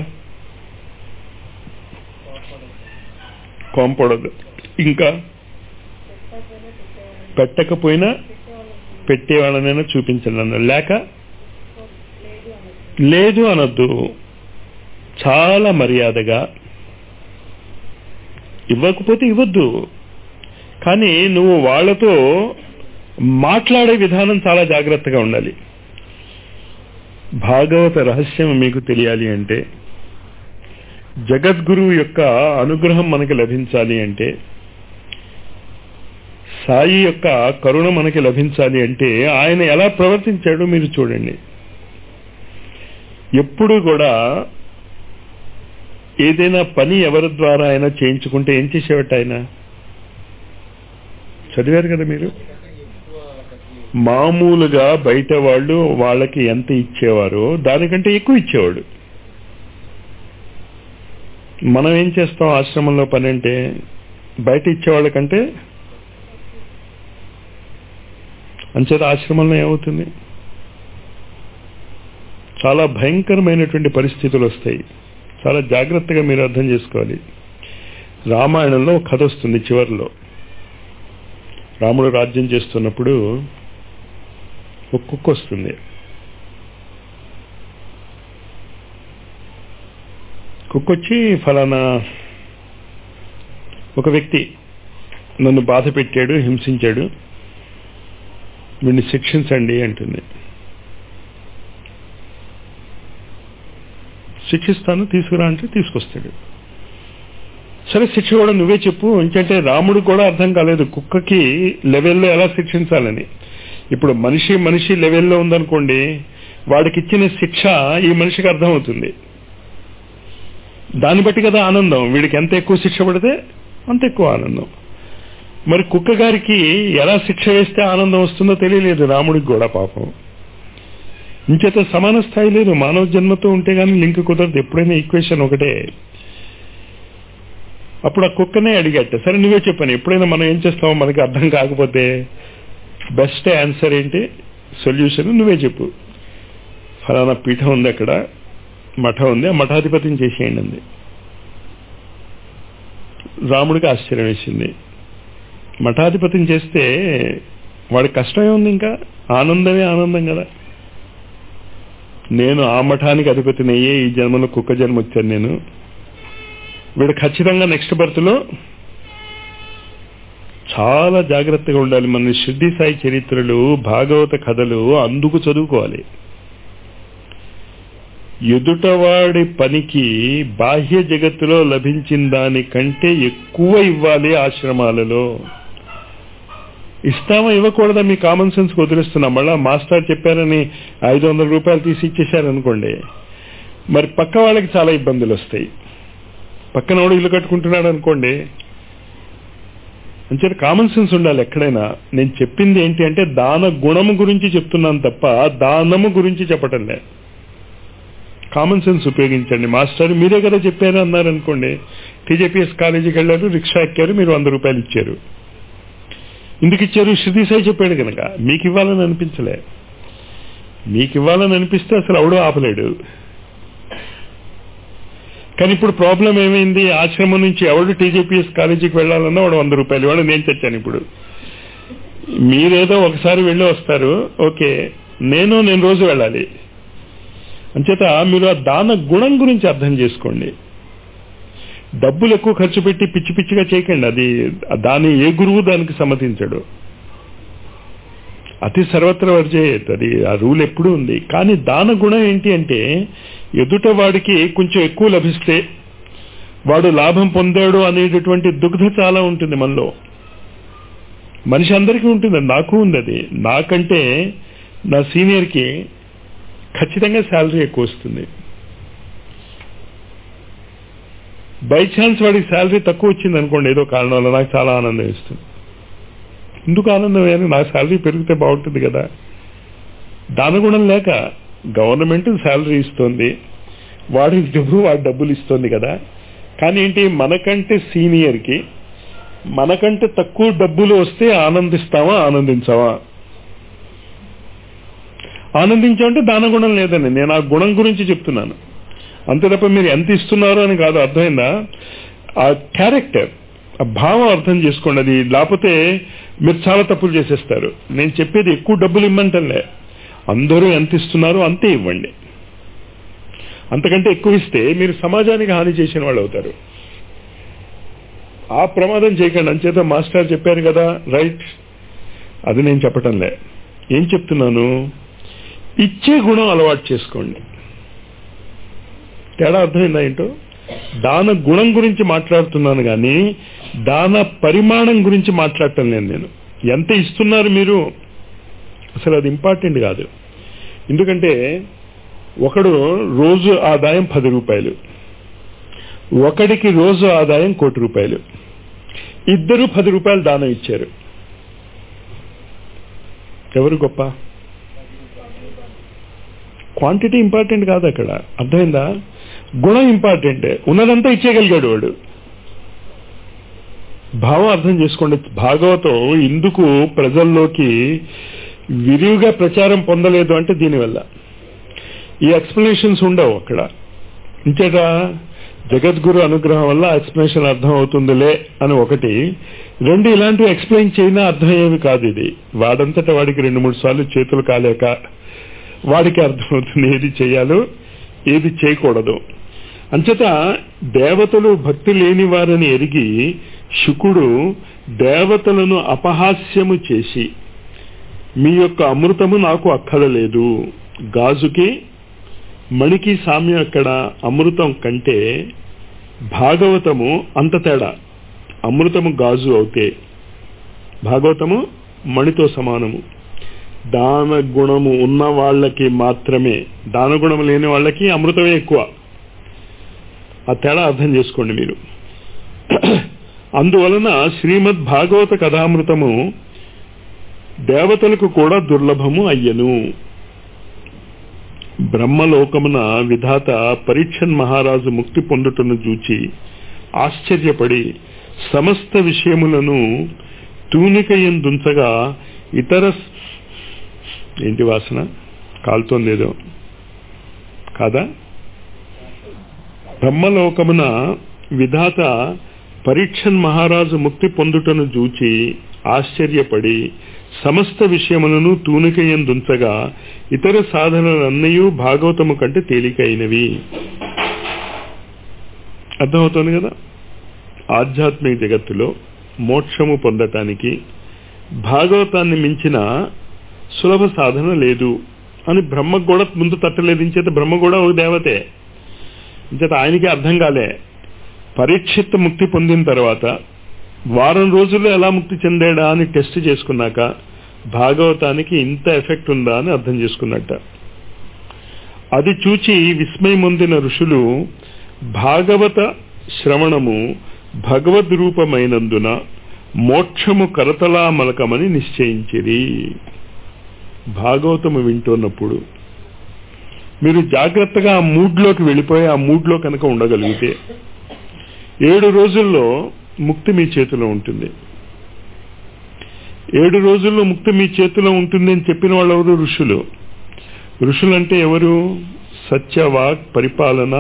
కోంపొడదు ఇంకా పెట్టకపోయినా పెట్టేవాళ్ళనైనా చూపించండి అన్నాడు లేక లేదు అనొద్దు చాలా మర్యాదగా ఇవ్వకపోతే ఇవ్వద్దు కానీ నువ్వు వాళ్ళతో మాట్లాడే విధానం చాలా జాగ్రత్తగా ఉండాలి భాగవత రహస్యం మీకు తెలియాలి అంటే జగద్గురువు యొక్క అనుగ్రహం మనకి లభించాలి అంటే సాయి యొక్క కరుణ మనకి లభించాలి అంటే ఆయన ఎలా ప్రవర్తించాడో మీరు చూడండి ఎప్పుడు కూడా ఏదైనా పని ఎవరి ద్వారా అయినా చేయించుకుంటే ఏం చేసేవాట ఆయన చదివారు కదా మీరు మామూలుగా బయట వాళ్ళు వాళ్ళకి ఎంత ఇచ్చేవారో దానికంటే ఎక్కువ ఇచ్చేవాడు మనం ఏం చేస్తాం ఆశ్రమంలో పని అంటే బయట ఇచ్చేవాళ్ళకంటే అంచేత ఆశ్రమంలో ఏమవుతుంది చాలా భయంకరమైనటువంటి పరిస్థితులు వస్తాయి చాలా జాగ్రత్తగా మీరు అర్థం చేసుకోవాలి రామాయణంలో ఒక కథ వస్తుంది చివరిలో రాముడు రాజ్యం చేస్తున్నప్పుడు ఒక కుక్క వస్తుంది కుక్క వచ్చి ఫలానా ఒక వ్యక్తి నన్ను బాధ పెట్టాడు హింసించాడు వీడిని శిక్షించండి అంటుంది శిక్షిస్తాను తీసుకురా అంటే తీసుకొస్తాడు సరే శిక్ష కూడా నువ్వే చెప్పు ఎందుకంటే రాముడు కూడా అర్థం కాలేదు కుక్కకి లెవెల్లో ఎలా శిక్షించాలని ఇప్పుడు మనిషి మనిషి లెవెల్లో ఉందనుకోండి వాడికి ఇచ్చిన శిక్ష ఈ మనిషికి అర్థమవుతుంది దాన్ని బట్టి కదా ఆనందం వీడికి ఎంత ఎక్కువ శిక్ష పడితే అంత ఎక్కువ ఆనందం మరి కుక్క గారికి ఎలా శిక్ష వేస్తే ఆనందం వస్తుందో తెలియలేదు రాముడికి కూడా పాపం ఇంచేత సమాన స్థాయి లేదు మానవ జన్మతో ఉంటే గానీ లింక్ కుదరదు ఎప్పుడైనా ఈక్వేషన్ ఒకటే అప్పుడు ఆ కుక్కనే అడిగట్ట సరే నువ్వే చెప్పాను ఎప్పుడైనా మనం ఏం చేస్తామో మనకి అర్థం కాకపోతే బెస్ట్ ఆన్సర్ ఏంటి సొల్యూషన్ నువ్వే చెప్పు ఫలానా పీఠం ఉంది అక్కడ మఠం ఉంది ఆ మఠాధిపతిని చేసేయండి అంది రాముడికి ఆశ్చర్యం వేసింది మఠాధిపతిని చేస్తే వాడి కష్టమే ఉంది ఇంకా ఆనందమే ఆనందం కదా నేను ఆ మఠానికి అధిపతిని అయ్యే ఈ జన్మలో కుక్క జన్మ వచ్చాను నేను వీడు ఖచ్చితంగా నెక్స్ట్ బర్త్లో చాలా జాగ్రత్తగా ఉండాలి మన షిర్డి సాయి చరిత్రలు భాగవత కథలు అందుకు చదువుకోవాలి ఎదుటవాడి పనికి బాహ్య జగత్తులో లభించిన దానికంటే ఎక్కువ ఇవ్వాలి ఆశ్రమాలలో ఇస్తామా ఇవ్వకూడదా మీ కామన్ సెన్స్ వదిలిస్తున్నాం మళ్ళా మాస్టర్ చెప్పారని ఐదు వందల రూపాయలు తీసి ఇచ్చేశారనుకోండి మరి పక్క వాళ్ళకి చాలా ఇబ్బందులు వస్తాయి పక్కన వాడు ఇల్లు కట్టుకుంటున్నాడు అనుకోండి అంచేత కామన్ సెన్స్ ఉండాలి ఎక్కడైనా నేను చెప్పింది ఏంటి అంటే దాన గుణము గురించి చెప్తున్నాను తప్ప దానము గురించి చెప్పటం లేదు కామన్ సెన్స్ ఉపయోగించండి మాస్టర్ మీరే కదా చెప్పారు అన్నారు అనుకోండి టీజేపీఎస్ కాలేజీకి వెళ్ళారు రిక్షా ఎక్కారు మీరు వంద రూపాయలు ఇచ్చారు ఎందుకు ఇచ్చారు శృతి సాయి చెప్పాడు కనుక మీకు ఇవ్వాలని అనిపించలే మీకు ఇవ్వాలని అనిపిస్తే అసలు అవడో ఆపలేడు కానీ ఇప్పుడు ప్రాబ్లం ఏమైంది ఆశ్రమం నుంచి ఎవడు టీజేపీఎస్ కాలేజీకి వెళ్ళాలన్నా వాడు వంద రూపాయలు వాడు నేను తెచ్చాను ఇప్పుడు మీరేదో ఒకసారి వెళ్ళి వస్తారు ఓకే నేను నేను రోజు వెళ్ళాలి అంచేత మీరు ఆ దాన గుణం గురించి అర్థం చేసుకోండి డబ్బులు ఎక్కువ ఖర్చు పెట్టి పిచ్చి పిచ్చిగా చేయకండి అది దాని ఏ గురువు దానికి సమ్మతించడు అతి సర్వత్ర వర్జయేత్ అది ఆ రూల్ ఎప్పుడూ ఉంది కానీ దాన గుణం ఏంటి అంటే ఎదుట వాడికి కొంచెం ఎక్కువ లభిస్తే వాడు లాభం పొందాడు అనేటటువంటి దుగ్ధ చాలా ఉంటుంది మనలో మనిషి అందరికీ ఉంటుంది నాకు ఉంది అది నాకంటే నా సీనియర్కి ఖచ్చితంగా శాలరీ ఎక్కువ వస్తుంది బై ఛాన్స్ వాడికి శాలరీ తక్కువ వచ్చింది అనుకోండి ఏదో కారణం వల్ల నాకు చాలా ఆనందం ఇస్తుంది ఎందుకు ఆనందం అని నా శాలరీ పెరిగితే బాగుంటుంది కదా దానగుణం లేక గవర్నమెంట్ శాలరీ ఇస్తుంది వాడి డబ్బు వాడి డబ్బులు ఇస్తుంది కదా కానీ ఏంటి మనకంటే సీనియర్కి మనకంటే తక్కువ డబ్బులు వస్తే ఆనందిస్తావా ఆనందించావా ఆనందించామంటే దానగుణం లేదని నేను ఆ గుణం గురించి చెప్తున్నాను అంతే తప్ప మీరు ఎంత ఇస్తున్నారు అని కాదు అర్థమైందా ఆ క్యారెక్టర్ ఆ భావం అర్థం చేసుకోండి అది లేకపోతే మీరు చాలా తప్పులు చేసేస్తారు నేను చెప్పేది ఎక్కువ డబ్బులు ఇమ్మంటలే అందరూ ఎంత ఇస్తున్నారో అంతే ఇవ్వండి అంతకంటే ఎక్కువ ఇస్తే మీరు సమాజానికి హాని చేసిన వాళ్ళు అవుతారు ఆ ప్రమాదం చేయకండి అంచేత మాస్టర్ చెప్పారు కదా రైట్ అది నేను చెప్పటంలే ఏం చెప్తున్నాను ఇచ్చే గుణం అలవాటు చేసుకోండి తేడా అర్థమైందా ఏంటో దాన గుణం గురించి మాట్లాడుతున్నాను కానీ దాన పరిమాణం గురించి మాట్లాడటం లేదు నేను ఎంత ఇస్తున్నారు మీరు అసలు అది ఇంపార్టెంట్ కాదు ఎందుకంటే ఒకడు రోజు ఆదాయం పది రూపాయలు ఒకడికి రోజు ఆదాయం కోటి రూపాయలు ఇద్దరు పది రూపాయలు దానం ఇచ్చారు ఎవరు గొప్ప క్వాంటిటీ ఇంపార్టెంట్ కాదు అక్కడ అర్థమైందా గుణం ఇంపార్టెంట్ ఉన్నదంతా ఇచ్చేయగలిగాడు వాడు భావం అర్థం చేసుకోండి భాగవతం ఇందుకు ప్రజల్లోకి విరివిగా ప్రచారం పొందలేదు అంటే దీనివల్ల ఈ ఎక్స్ప్లెనేషన్స్ ఉండవు అక్కడ ఇంచేట జగద్గురు అనుగ్రహం వల్ల ఎక్స్ప్లెనేషన్ అర్థం అవుతుందిలే అని ఒకటి రెండు ఇలాంటివి ఎక్స్ప్లెయిన్ చేయనా అర్థమయ్యేవి కాదు ఇది వాడంతటా వాడికి రెండు మూడు సార్లు చేతులు కాలేక వాడికి అర్థమవుతుంది ఏది చేయాలో ఏది చేయకూడదు అంచేత దేవతలు భక్తి లేని వారని ఎరిగి శుకుడు దేవతలను అపహాస్యము చేసి మీ యొక్క అమృతము నాకు అక్కడలేదు గాజుకి మణికి సామ్యం అక్కడ అమృతం కంటే భాగవతము అంత తేడా అమృతము గాజు అవుతే భాగవతము మణితో సమానము దాన గుణము ఉన్న వాళ్ళకి మాత్రమే దాన గుణం లేని వాళ్ళకి అమృతమే ఎక్కువ ఆ తేడా అర్థం చేసుకోండి మీరు అందువలన శ్రీమద్ భాగవత కథామృతము దేవతలకు కూడా దుర్లభము అయ్యను బ్రహ్మలోకమున విధాత పరీక్షన్ మహారాజు ముక్తి పొందుటను చూచి ఆశ్చర్యపడి సమస్త విషయములను తూనిక ఎందుంచగా ఇతర ఏంటి వాసన కాలుతోంది ఏదో కాదా బ్రహ్మలోకమున విధాత పరీక్షన్ మహారాజు ముక్తి పొందుటను చూచి ఆశ్చర్యపడి సమస్త విషయములను తూనికయందుంచగా ఇతర సాధనలన్నయూ భాగవతము కంటే తేలికైనవి అర్థమవుతోంది కదా ఆధ్యాత్మిక జగత్తులో మోక్షము పొందటానికి భాగవతాన్ని మించిన సులభ సాధన లేదు అని బ్రహ్మ కూడా ముందు తట్టలేదు ఇంచేత బ్రహ్మ కూడా ఒక దేవతే ఇంచేత ఆయనకి అర్థం కాలే పరీక్షిత్ ముక్తి పొందిన తర్వాత వారం రోజుల్లో ఎలా ముక్తి చెందాడా అని టెస్ట్ చేసుకున్నాక భాగవతానికి ఇంత ఎఫెక్ట్ ఉందా అని అర్థం చేసుకున్నట్ట అది చూచి విస్మయం పొందిన ఋషులు భాగవత శ్రవణము భగవద్ రూపమైనందున మోక్షము కరతలామలకమని నిశ్చయించిరి భాగవతము వింటున్నప్పుడు మీరు జాగ్రత్తగా ఆ మూడ్లోకి వెళ్ళిపోయి ఆ మూడ్లో కనుక ఉండగలిగితే ఏడు రోజుల్లో ముక్తి మీ చేతిలో ఉంటుంది ఏడు రోజుల్లో ముక్తి మీ చేతిలో ఉంటుంది అని చెప్పిన వాళ్ళు ఎవరు ఋషులు ఋషులంటే ఎవరు సత్యవాక్ పరిపాలన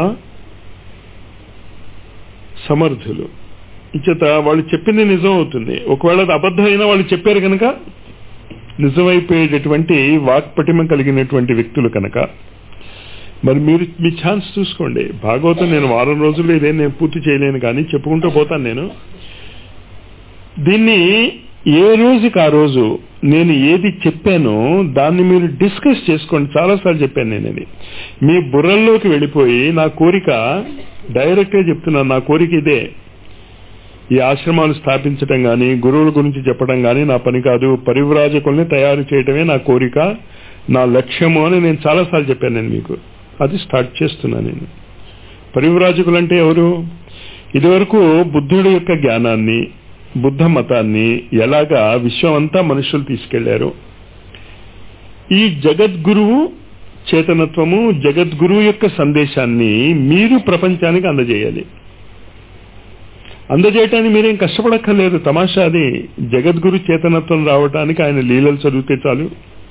సమర్థులు ఇంచేత వాళ్ళు చెప్పింది నిజం అవుతుంది ఒకవేళ అది అబద్ధమైనా వాళ్ళు చెప్పారు కనుక నిజమైపోయేటటువంటి వాక్పటిమ కలిగినటువంటి వ్యక్తులు కనుక మరి మీరు మీ ఛాన్స్ చూసుకోండి భాగవతం నేను వారం రోజుల్లో ఇదే నేను పూర్తి చేయలేను కానీ చెప్పుకుంటూ పోతాను నేను దీన్ని ఏ రోజుకి ఆ రోజు నేను ఏది చెప్పానో దాన్ని మీరు డిస్కస్ చేసుకోండి చాలాసార్లు చెప్పాను నేను అది మీ బుర్రల్లోకి వెళ్ళిపోయి నా కోరిక డైరెక్ట్గా చెప్తున్నాను నా కోరిక ఇదే ఈ ఆశ్రమాలు స్థాపించడం కానీ గురువుల గురించి చెప్పడం కానీ నా పని కాదు పరివ్రాజకుల్ని తయారు చేయటమే నా కోరిక నా లక్ష్యము అని నేను చాలాసార్లు చెప్పాను నేను మీకు అది స్టార్ట్ చేస్తున్నా నేను పరివ్రాజకులు అంటే ఎవరు ఇదివరకు బుద్ధుడి యొక్క జ్ఞానాన్ని బుద్ధ మతాన్ని ఎలాగా విశ్వమంతా మనుషులు తీసుకెళ్లారు ఈ జగద్గురువు చేతనత్వము జగద్గురువు యొక్క సందేశాన్ని మీరు ప్రపంచానికి అందజేయాలి అందజేయటానికి మీరేం కష్టపడక్కర్లేదు తమాషా అది జగద్గురు చేతనత్వం రావటానికి ఆయన లీలలు చదివితే చాలు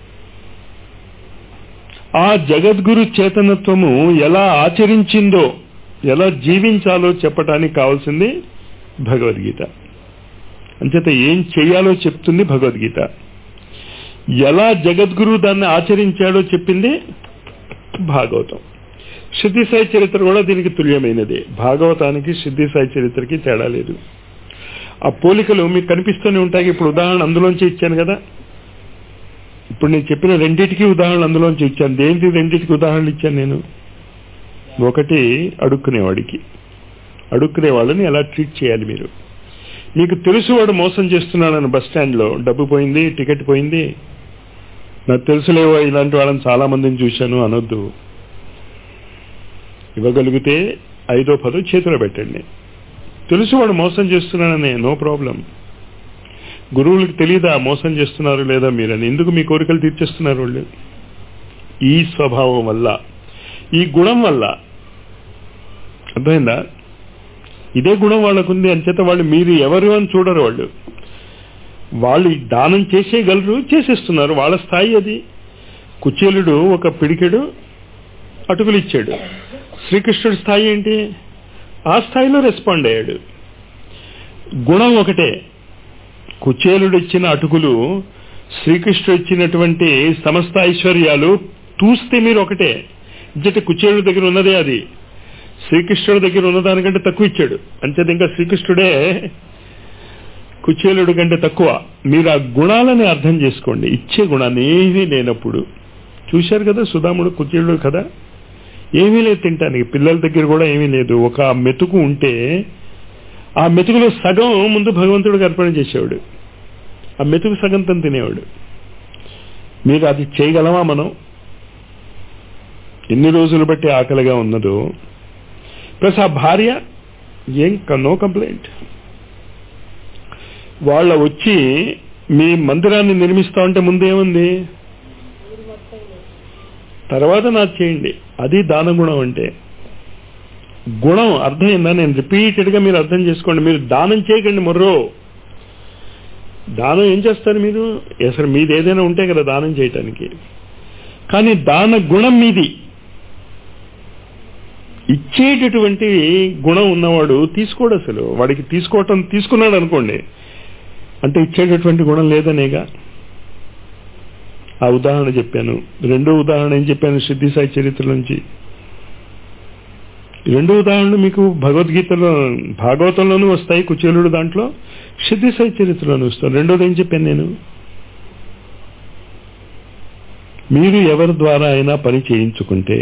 ఆ జగద్గురు చేతనత్వము ఎలా ఆచరించిందో ఎలా జీవించాలో చెప్పటానికి కావాల్సింది భగవద్గీత అంచేత ఏం చేయాలో చెప్తుంది భగవద్గీత ఎలా జగద్గురు దాన్ని ఆచరించాడో చెప్పింది భాగవతం సిద్ధిసాయి చరిత్ర కూడా దీనికి తుల్యమైనదే భాగవతానికి సిద్ధిసాయి చరిత్రకి తేడా లేదు ఆ పోలికలు మీకు కనిపిస్తూనే ఉంటాయి ఇప్పుడు ఉదాహరణ అందులోంచి ఇచ్చాను కదా ఇప్పుడు నేను చెప్పిన రెండింటికి ఉదాహరణ అందులోంచి ఇచ్చాను దేనికి రెండింటికి ఉదాహరణలు ఇచ్చాను నేను ఒకటి అడుక్కునేవాడికి అడుక్కునే వాళ్ళని ఎలా ట్రీట్ చేయాలి మీరు మీకు తెలుసు వాడు మోసం చేస్తున్నాడని బస్ స్టాండ్లో డబ్బు పోయింది టికెట్ పోయింది నాకు తెలుసులేవో ఇలాంటి వాళ్ళని చాలా మందిని చూశాను అనొద్దు ఇవ్వగలిగితే ఐదో పదో చేతిలో పెట్టండి తెలుసు వాడు మోసం చేస్తున్నాడనే నో ప్రాబ్లం గురువులకు తెలియదా మోసం చేస్తున్నారు లేదా మీరని ఎందుకు మీ కోరికలు తీర్చేస్తున్నారు వాళ్ళు ఈ స్వభావం వల్ల ఈ గుణం వల్ల అర్థమైందా ఇదే గుణం వాళ్ళకుంది అంచేత వాళ్ళు మీరు ఎవరు అని చూడరు వాళ్ళు వాళ్ళు దానం చేసేయగలరు చేసేస్తున్నారు వాళ్ళ స్థాయి అది కుచేలుడు ఒక పిడికెడు అటుకులు ఇచ్చాడు శ్రీకృష్ణుడి స్థాయి ఏంటి ఆ స్థాయిలో రెస్పాండ్ అయ్యాడు గుణం ఒకటే కుచేలుడు ఇచ్చిన అటుకులు శ్రీకృష్ణుడు ఇచ్చినటువంటి సమస్త ఐశ్వర్యాలు చూస్తే మీరు ఒకటే ఇంకటి కుచేలుడి దగ్గర ఉన్నదే అది శ్రీకృష్ణుడి దగ్గర ఉన్నదానికంటే తక్కువ ఇచ్చాడు అంచేత ఇంకా శ్రీకృష్ణుడే కుచేలుడు కంటే తక్కువ మీరు ఆ గుణాలని అర్థం చేసుకోండి ఇచ్చే గుణాన్ని ఏమీ లేనప్పుడు చూశారు కదా సుధాముడు కుచేలుడు కదా ఏమీ లేదు తింటానికి పిల్లల దగ్గర కూడా ఏమీ లేదు ఒక మెతుకు ఉంటే ఆ మెతుకులో సగం ముందు భగవంతుడికి అర్పణ చేసేవాడు ఆ మెతుకు సగం తను తినేవాడు మీరు అది చేయగలమా మనం ఎన్ని రోజులు బట్టి ఆకలిగా ఉన్నదో ప్లస్ ఆ భార్య ఏం నో కంప్లైంట్ వాళ్ళ వచ్చి మీ మందిరాన్ని నిర్మిస్తా ఉంటే ముందేముంది తర్వాత నాకు చేయండి అది దాన గుణం అంటే గుణం అర్థమైందా నేను రిపీటెడ్ గా మీరు అర్థం చేసుకోండి మీరు దానం చేయకండి మొర్రో దానం ఏం చేస్తారు మీరు అసలు మీది ఏదైనా ఉంటే కదా దానం చేయటానికి కానీ దాన గుణం మీది ఇచ్చేటటువంటి గుణం ఉన్నవాడు తీసుకోడు అసలు వాడికి తీసుకోవటం తీసుకున్నాడు అనుకోండి అంటే ఇచ్చేటటువంటి గుణం లేదనేగా ఆ ఉదాహరణ చెప్పాను రెండో ఉదాహరణ ఏం చెప్పాను సిద్ధి సాయి చరిత్ర నుంచి రెండో ఉదాహరణలు మీకు భగవద్గీతలో భాగవతంలోనూ వస్తాయి కుచేలుడు దాంట్లో సిద్ధి సాయి చరిత్రలోనూ వస్తాయి రెండోది ఏం చెప్పాను నేను మీరు ఎవరి ద్వారా అయినా పని చేయించుకుంటే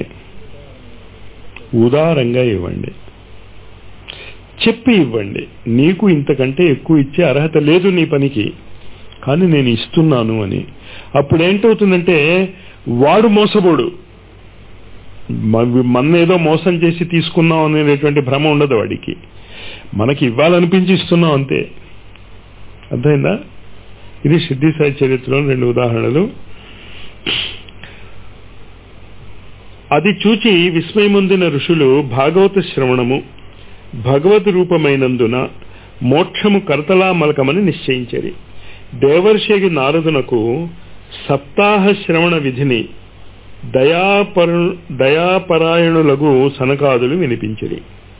ఉదారంగా ఇవ్వండి చెప్పి ఇవ్వండి నీకు ఇంతకంటే ఎక్కువ ఇచ్చే అర్హత లేదు నీ పనికి కానీ నేను ఇస్తున్నాను అని అప్పుడు ఏంటవుతుందంటే వాడు మోసపోడు మన ఏదో మోసం చేసి తీసుకున్నాం అనేటువంటి భ్రమ ఉండదు వాడికి మనకి ఇవ్వాలనిపించి ఇస్తున్నాం అంతే అర్థమైందా ఇది సిద్ధి సాయి చరిత్రలో రెండు ఉదాహరణలు అది చూచి విస్మయముందిన ఋషులు భాగవత శ్రవణము భగవత్ రూపమైనందున మోక్షము కర్తలా మలకమని నిశ్చయించరి దేవర్షికి నారదునకు సప్తాహ శ్రవణ విధిని దయాపరు దయాపరాయణులకు సనకాదులు వినిపించరి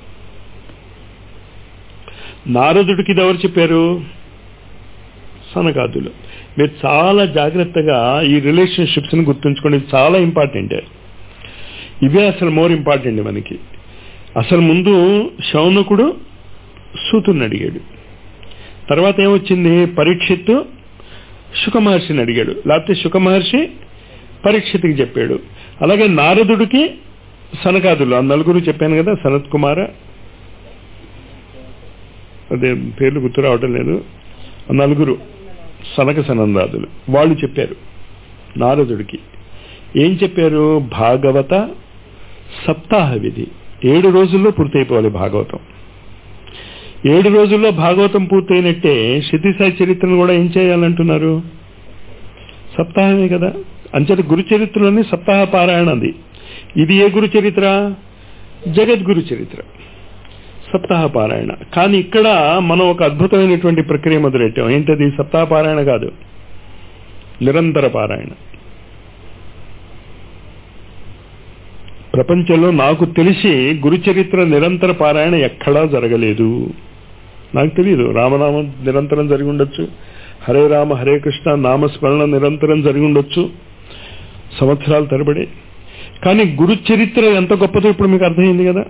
నారదుడికి ఇది ఎవరు చెప్పారు సనకాదులు మీరు చాలా జాగ్రత్తగా ఈ రిలేషన్షిప్స్ ని గుర్తుంచుకోండి చాలా ఇంపార్టెంట్ ఇవే అసలు మోర్ ఇంపార్టెంట్ మనకి అసలు ముందు శౌనకుడు సూతుని అడిగాడు తర్వాత ఏమొచ్చింది పరీక్షిత్తు శుకమహర్షిని అడిగాడు లేకపోతే శుకమహర్షి పరీక్షిత్కి చెప్పాడు అలాగే నారదుడికి సనకాదులు ఆ నలుగురు చెప్పాను కదా సనత్ కుమార అదే పేర్లు గుర్తు రావటం లేదు ఆ నలుగురు సనక సనందాదులు వాళ్ళు చెప్పారు నారదుడికి ఏం చెప్పారు భాగవత సప్తాహ విధి ఏడు రోజుల్లో పూర్తయిపోవాలి భాగవతం ఏడు రోజుల్లో భాగవతం పూర్తయినట్టే సిద్ధిసాయి చరిత్రను కూడా ఏం చేయాలంటున్నారు సప్తాహమే కదా అంచటి గురు చరిత్రలోని సప్తాహ పారాయణ అది ఇది ఏ గురు చరిత్ర జగద్గురు చరిత్ర సప్తాహ పారాయణ కానీ ఇక్కడ మనం ఒక అద్భుతమైనటువంటి ప్రక్రియ మొదలెట్టాం ఏంటది సప్తాహ పారాయణ కాదు నిరంతర పారాయణ ప్రపంచంలో నాకు తెలిసి గురు చరిత్ర నిరంతర పారాయణ ఎక్కడా జరగలేదు నాకు తెలియదు రామనామం నిరంతరం జరిగి ఉండొచ్చు హరే రామ హరే కృష్ణ నామస్మరణ నిరంతరం జరిగి ఉండొచ్చు సంవత్సరాల తరబడి కానీ గురు చరిత్ర ఎంత గొప్పదో ఇప్పుడు మీకు అర్థమైంది కదా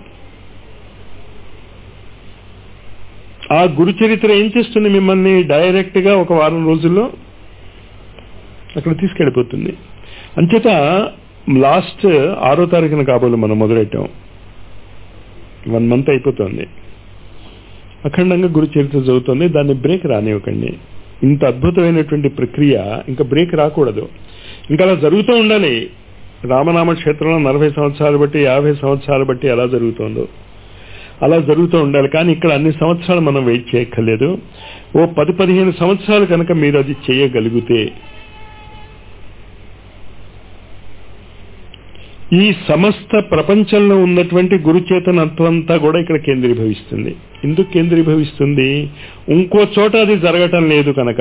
ఆ గురు చరిత్ర ఏం చేస్తుంది మిమ్మల్ని డైరెక్ట్ గా ఒక వారం రోజుల్లో అక్కడ తీసుకెళ్ళిపోతుంది అంచేత లాస్ట్ ఆరో తారీఖున కాబోలు మనం మొదలెట్టాం వన్ మంత్ అయిపోతుంది అఖండంగా గురు చరిత్ర చదువుతుంది దాన్ని బ్రేక్ రానివ్వకండి ఇంత అద్భుతమైనటువంటి ప్రక్రియ ఇంకా బ్రేక్ రాకూడదు ఇంకా అలా జరుగుతూ ఉండాలి రామనామ క్షేత్రంలో నలభై సంవత్సరాలు బట్టి యాభై సంవత్సరాలు బట్టి ఎలా జరుగుతుందో అలా జరుగుతూ ఉండాలి కానీ ఇక్కడ అన్ని సంవత్సరాలు మనం వెయిట్ చేయక్కర్లేదు ఓ పది పదిహేను సంవత్సరాలు కనుక మీరు అది చేయగలిగితే ఈ సమస్త ప్రపంచంలో ఉన్నటువంటి గురుచేతనత్వం అంతా కూడా ఇక్కడ కేంద్రీభవిస్తుంది ఎందుకు కేంద్రీభవిస్తుంది ఇంకో చోట అది జరగటం లేదు కనుక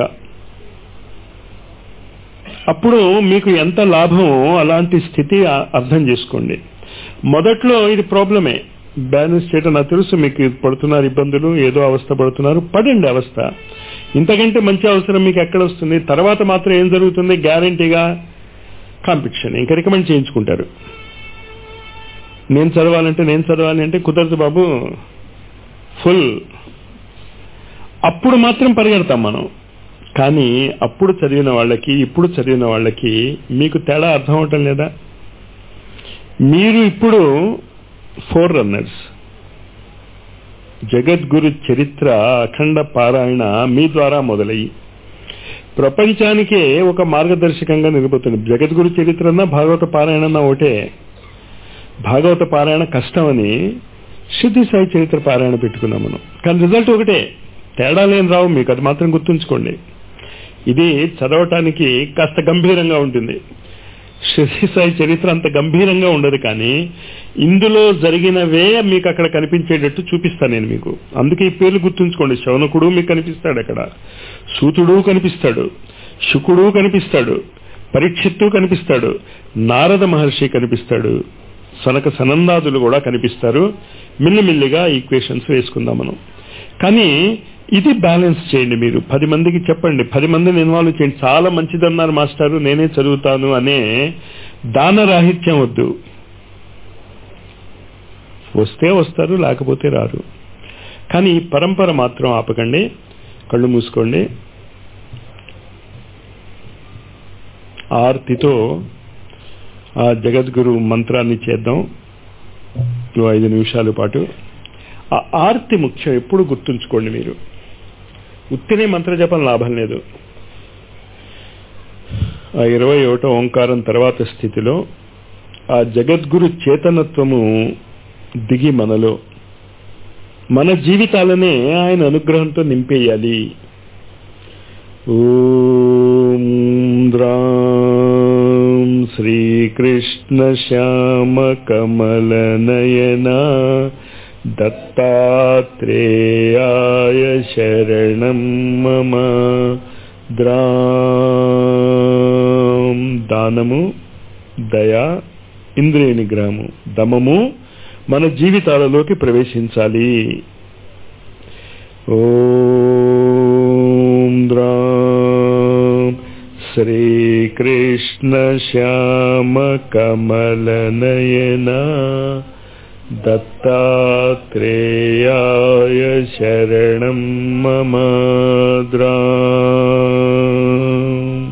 అప్పుడు మీకు ఎంత లాభమో అలాంటి స్థితి అర్థం చేసుకోండి మొదట్లో ఇది ప్రాబ్లమే బ్యాలెన్స్ చేయటం నాకు తెలుసు మీకు పడుతున్నారు ఇబ్బందులు ఏదో అవస్థ పడుతున్నారు పడండి అవస్థ ఇంతకంటే మంచి అవసరం మీకు ఎక్కడ వస్తుంది తర్వాత మాత్రం ఏం జరుగుతుంది గ్యారంటీగా కాంపిటీషన్ ఇంకా రికమెండ్ చేయించుకుంటారు నేను చదవాలంటే నేను చదవాలి అంటే కుదరదు బాబు ఫుల్ అప్పుడు మాత్రం పరిగెడతాం మనం కానీ అప్పుడు చదివిన వాళ్ళకి ఇప్పుడు చదివిన వాళ్ళకి మీకు తేడా అర్థం అవటం లేదా మీరు ఇప్పుడు ఫోర్ రన్నర్స్ జగద్గురు చరిత్ర అఖండ పారాయణ మీ ద్వారా మొదలయ్యి ప్రపంచానికే ఒక మార్గదర్శకంగా నిలబోతుంది జగద్గురు చరిత్రన్నా భాగవత పారాయణ ఒకటే భాగవత పారాయణ కష్టమని సిద్ధి సాయి చరిత్ర పారాయణ పెట్టుకున్నాం మనం కానీ రిజల్ట్ ఒకటే తేడా లేని రావు మీకు అది మాత్రం గుర్తుంచుకోండి ఇది చదవటానికి కాస్త గంభీరంగా ఉంటుంది షిరిడి సాయి చరిత్ర అంత గంభీరంగా ఉండదు కానీ ఇందులో జరిగినవే మీకు అక్కడ కనిపించేటట్టు చూపిస్తాను నేను మీకు అందుకే ఈ పేర్లు గుర్తుంచుకోండి శౌనకుడు మీకు కనిపిస్తాడు అక్కడ సూతుడు కనిపిస్తాడు శుకుడు కనిపిస్తాడు పరీక్షిత్తు కనిపిస్తాడు నారద మహర్షి కనిపిస్తాడు సనక సనందాదులు కూడా కనిపిస్తారు మిల్లిమిల్లిగా ఈక్వేషన్స్ వేసుకుందాం మనం కానీ ఇది బ్యాలెన్స్ చేయండి మీరు పది మందికి చెప్పండి పది మందిని ఇన్వాల్వ్ చేయండి చాలా మంచిదన్నారు మాస్టారు నేనే చదువుతాను అనే దానరాహిత్యం వద్దు వస్తే వస్తారు లేకపోతే రారు కానీ ఈ పరంపర మాత్రం ఆపకండి కళ్ళు మూసుకోండి ఆర్తితో ఆ జగద్గురు మంత్రాన్ని చేద్దాం ఓ ఐదు నిమిషాల పాటు ఆ ఆర్తి ముఖ్యం ఎప్పుడు గుర్తుంచుకోండి మీరు ఉత్తినే మంత్రజపం లాభం లేదు ఆ ఇరవై ఒకటో ఓంకారం తర్వాత స్థితిలో ఆ జగద్గురు చేతనత్వము దిగి మనలో మన జీవితాలనే ఆయన అనుగ్రహంతో నింపేయాలి ఓం ద్రాం శ్రీకృష్ణ శ్యామ కమల నయన దత్తాత్రేయాయ శరణం మమ ద్రాం దానము దయా ఇంద్రియ నిగ్రహము దమము మన జీవితాలలోకి ప్రవేశించాలి ఓం ద్రాం శ్రీకృష్ణ శ్యామ కమల నయన దత్తాత్రేయాయ శరణం మమ ద్రాం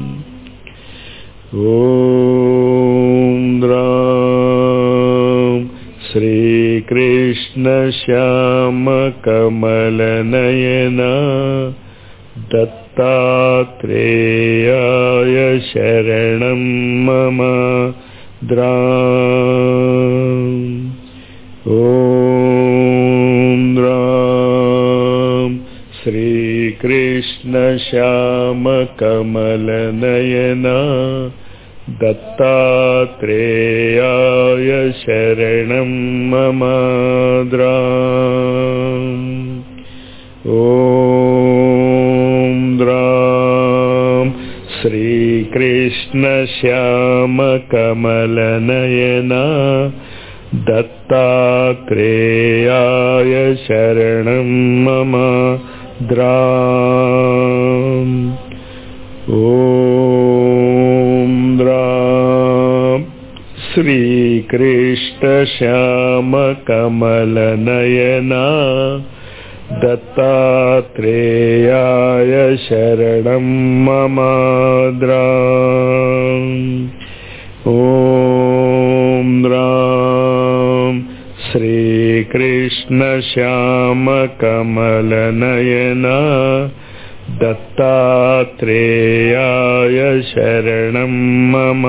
ఓం ద్రాం శ్రీకృష్ణ శ్యామ కమల నయన దత్తాత్రేయాయ శరణం మమ ద్రాం ఓం ద్రాం శ్రీకృష్ణ శ్యామ కమల నయన దత్తాత్రేయాయ శరణం మమ ద్రాం ఓం ద్రాం శ్రీకృష్ణ శ్యామ కమల నయన దత్తాత్రేయాయ శరణం మమ ద్రాం ఓం ద్రాం శ్రీకృష్ణ శ్యామ కమల నయన దత్తాత్రేయాయ శరణం మమ ద్రాం ఓం ద్రాం శ్రీకృష్ణ శ్యామ కమల నయన దత్తాత్రేయాయ శరణం మమ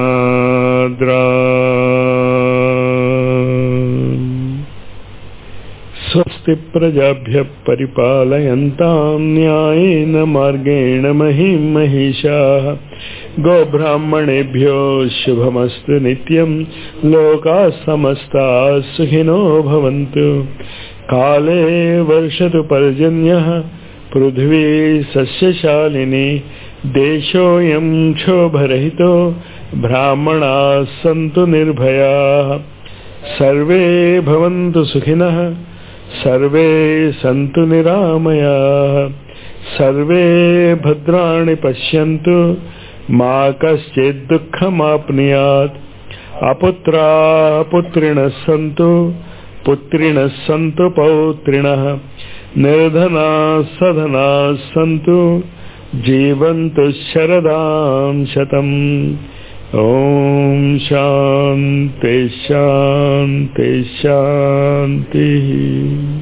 ద్రాం స్వస్తి ప్రజాభ్య పరిపాలయంతాం న్యాయేన మార్గేణ మహిం మహిషా గోబ్రాహ్మణేభ్యో శుభమస్తు నిత్యం లోకా సమస్తా సుఖినో భవంతు కాలే వర్షతు పర్జన్య పృథ్వీ సస్యశాలిని దేశోయం క్షోభరహితో బ్రాహ్మణా సంతు నిర్భయా సర్వే భవంతు సుఖినః సర్వే సంతు నిరామయా సర్వే భద్రాణి పశ్యంతు మా కశ్చిత్ దుఃఖమాప్నుయాత్ అపుత్రా పుత్రిణ సంతు పుత్రిణ సంతు పౌత్రిణ నిర్ధనా సధనా సంతు జీవంతు శరదాం శతం ఓం శాంతి శాంతి శాంతి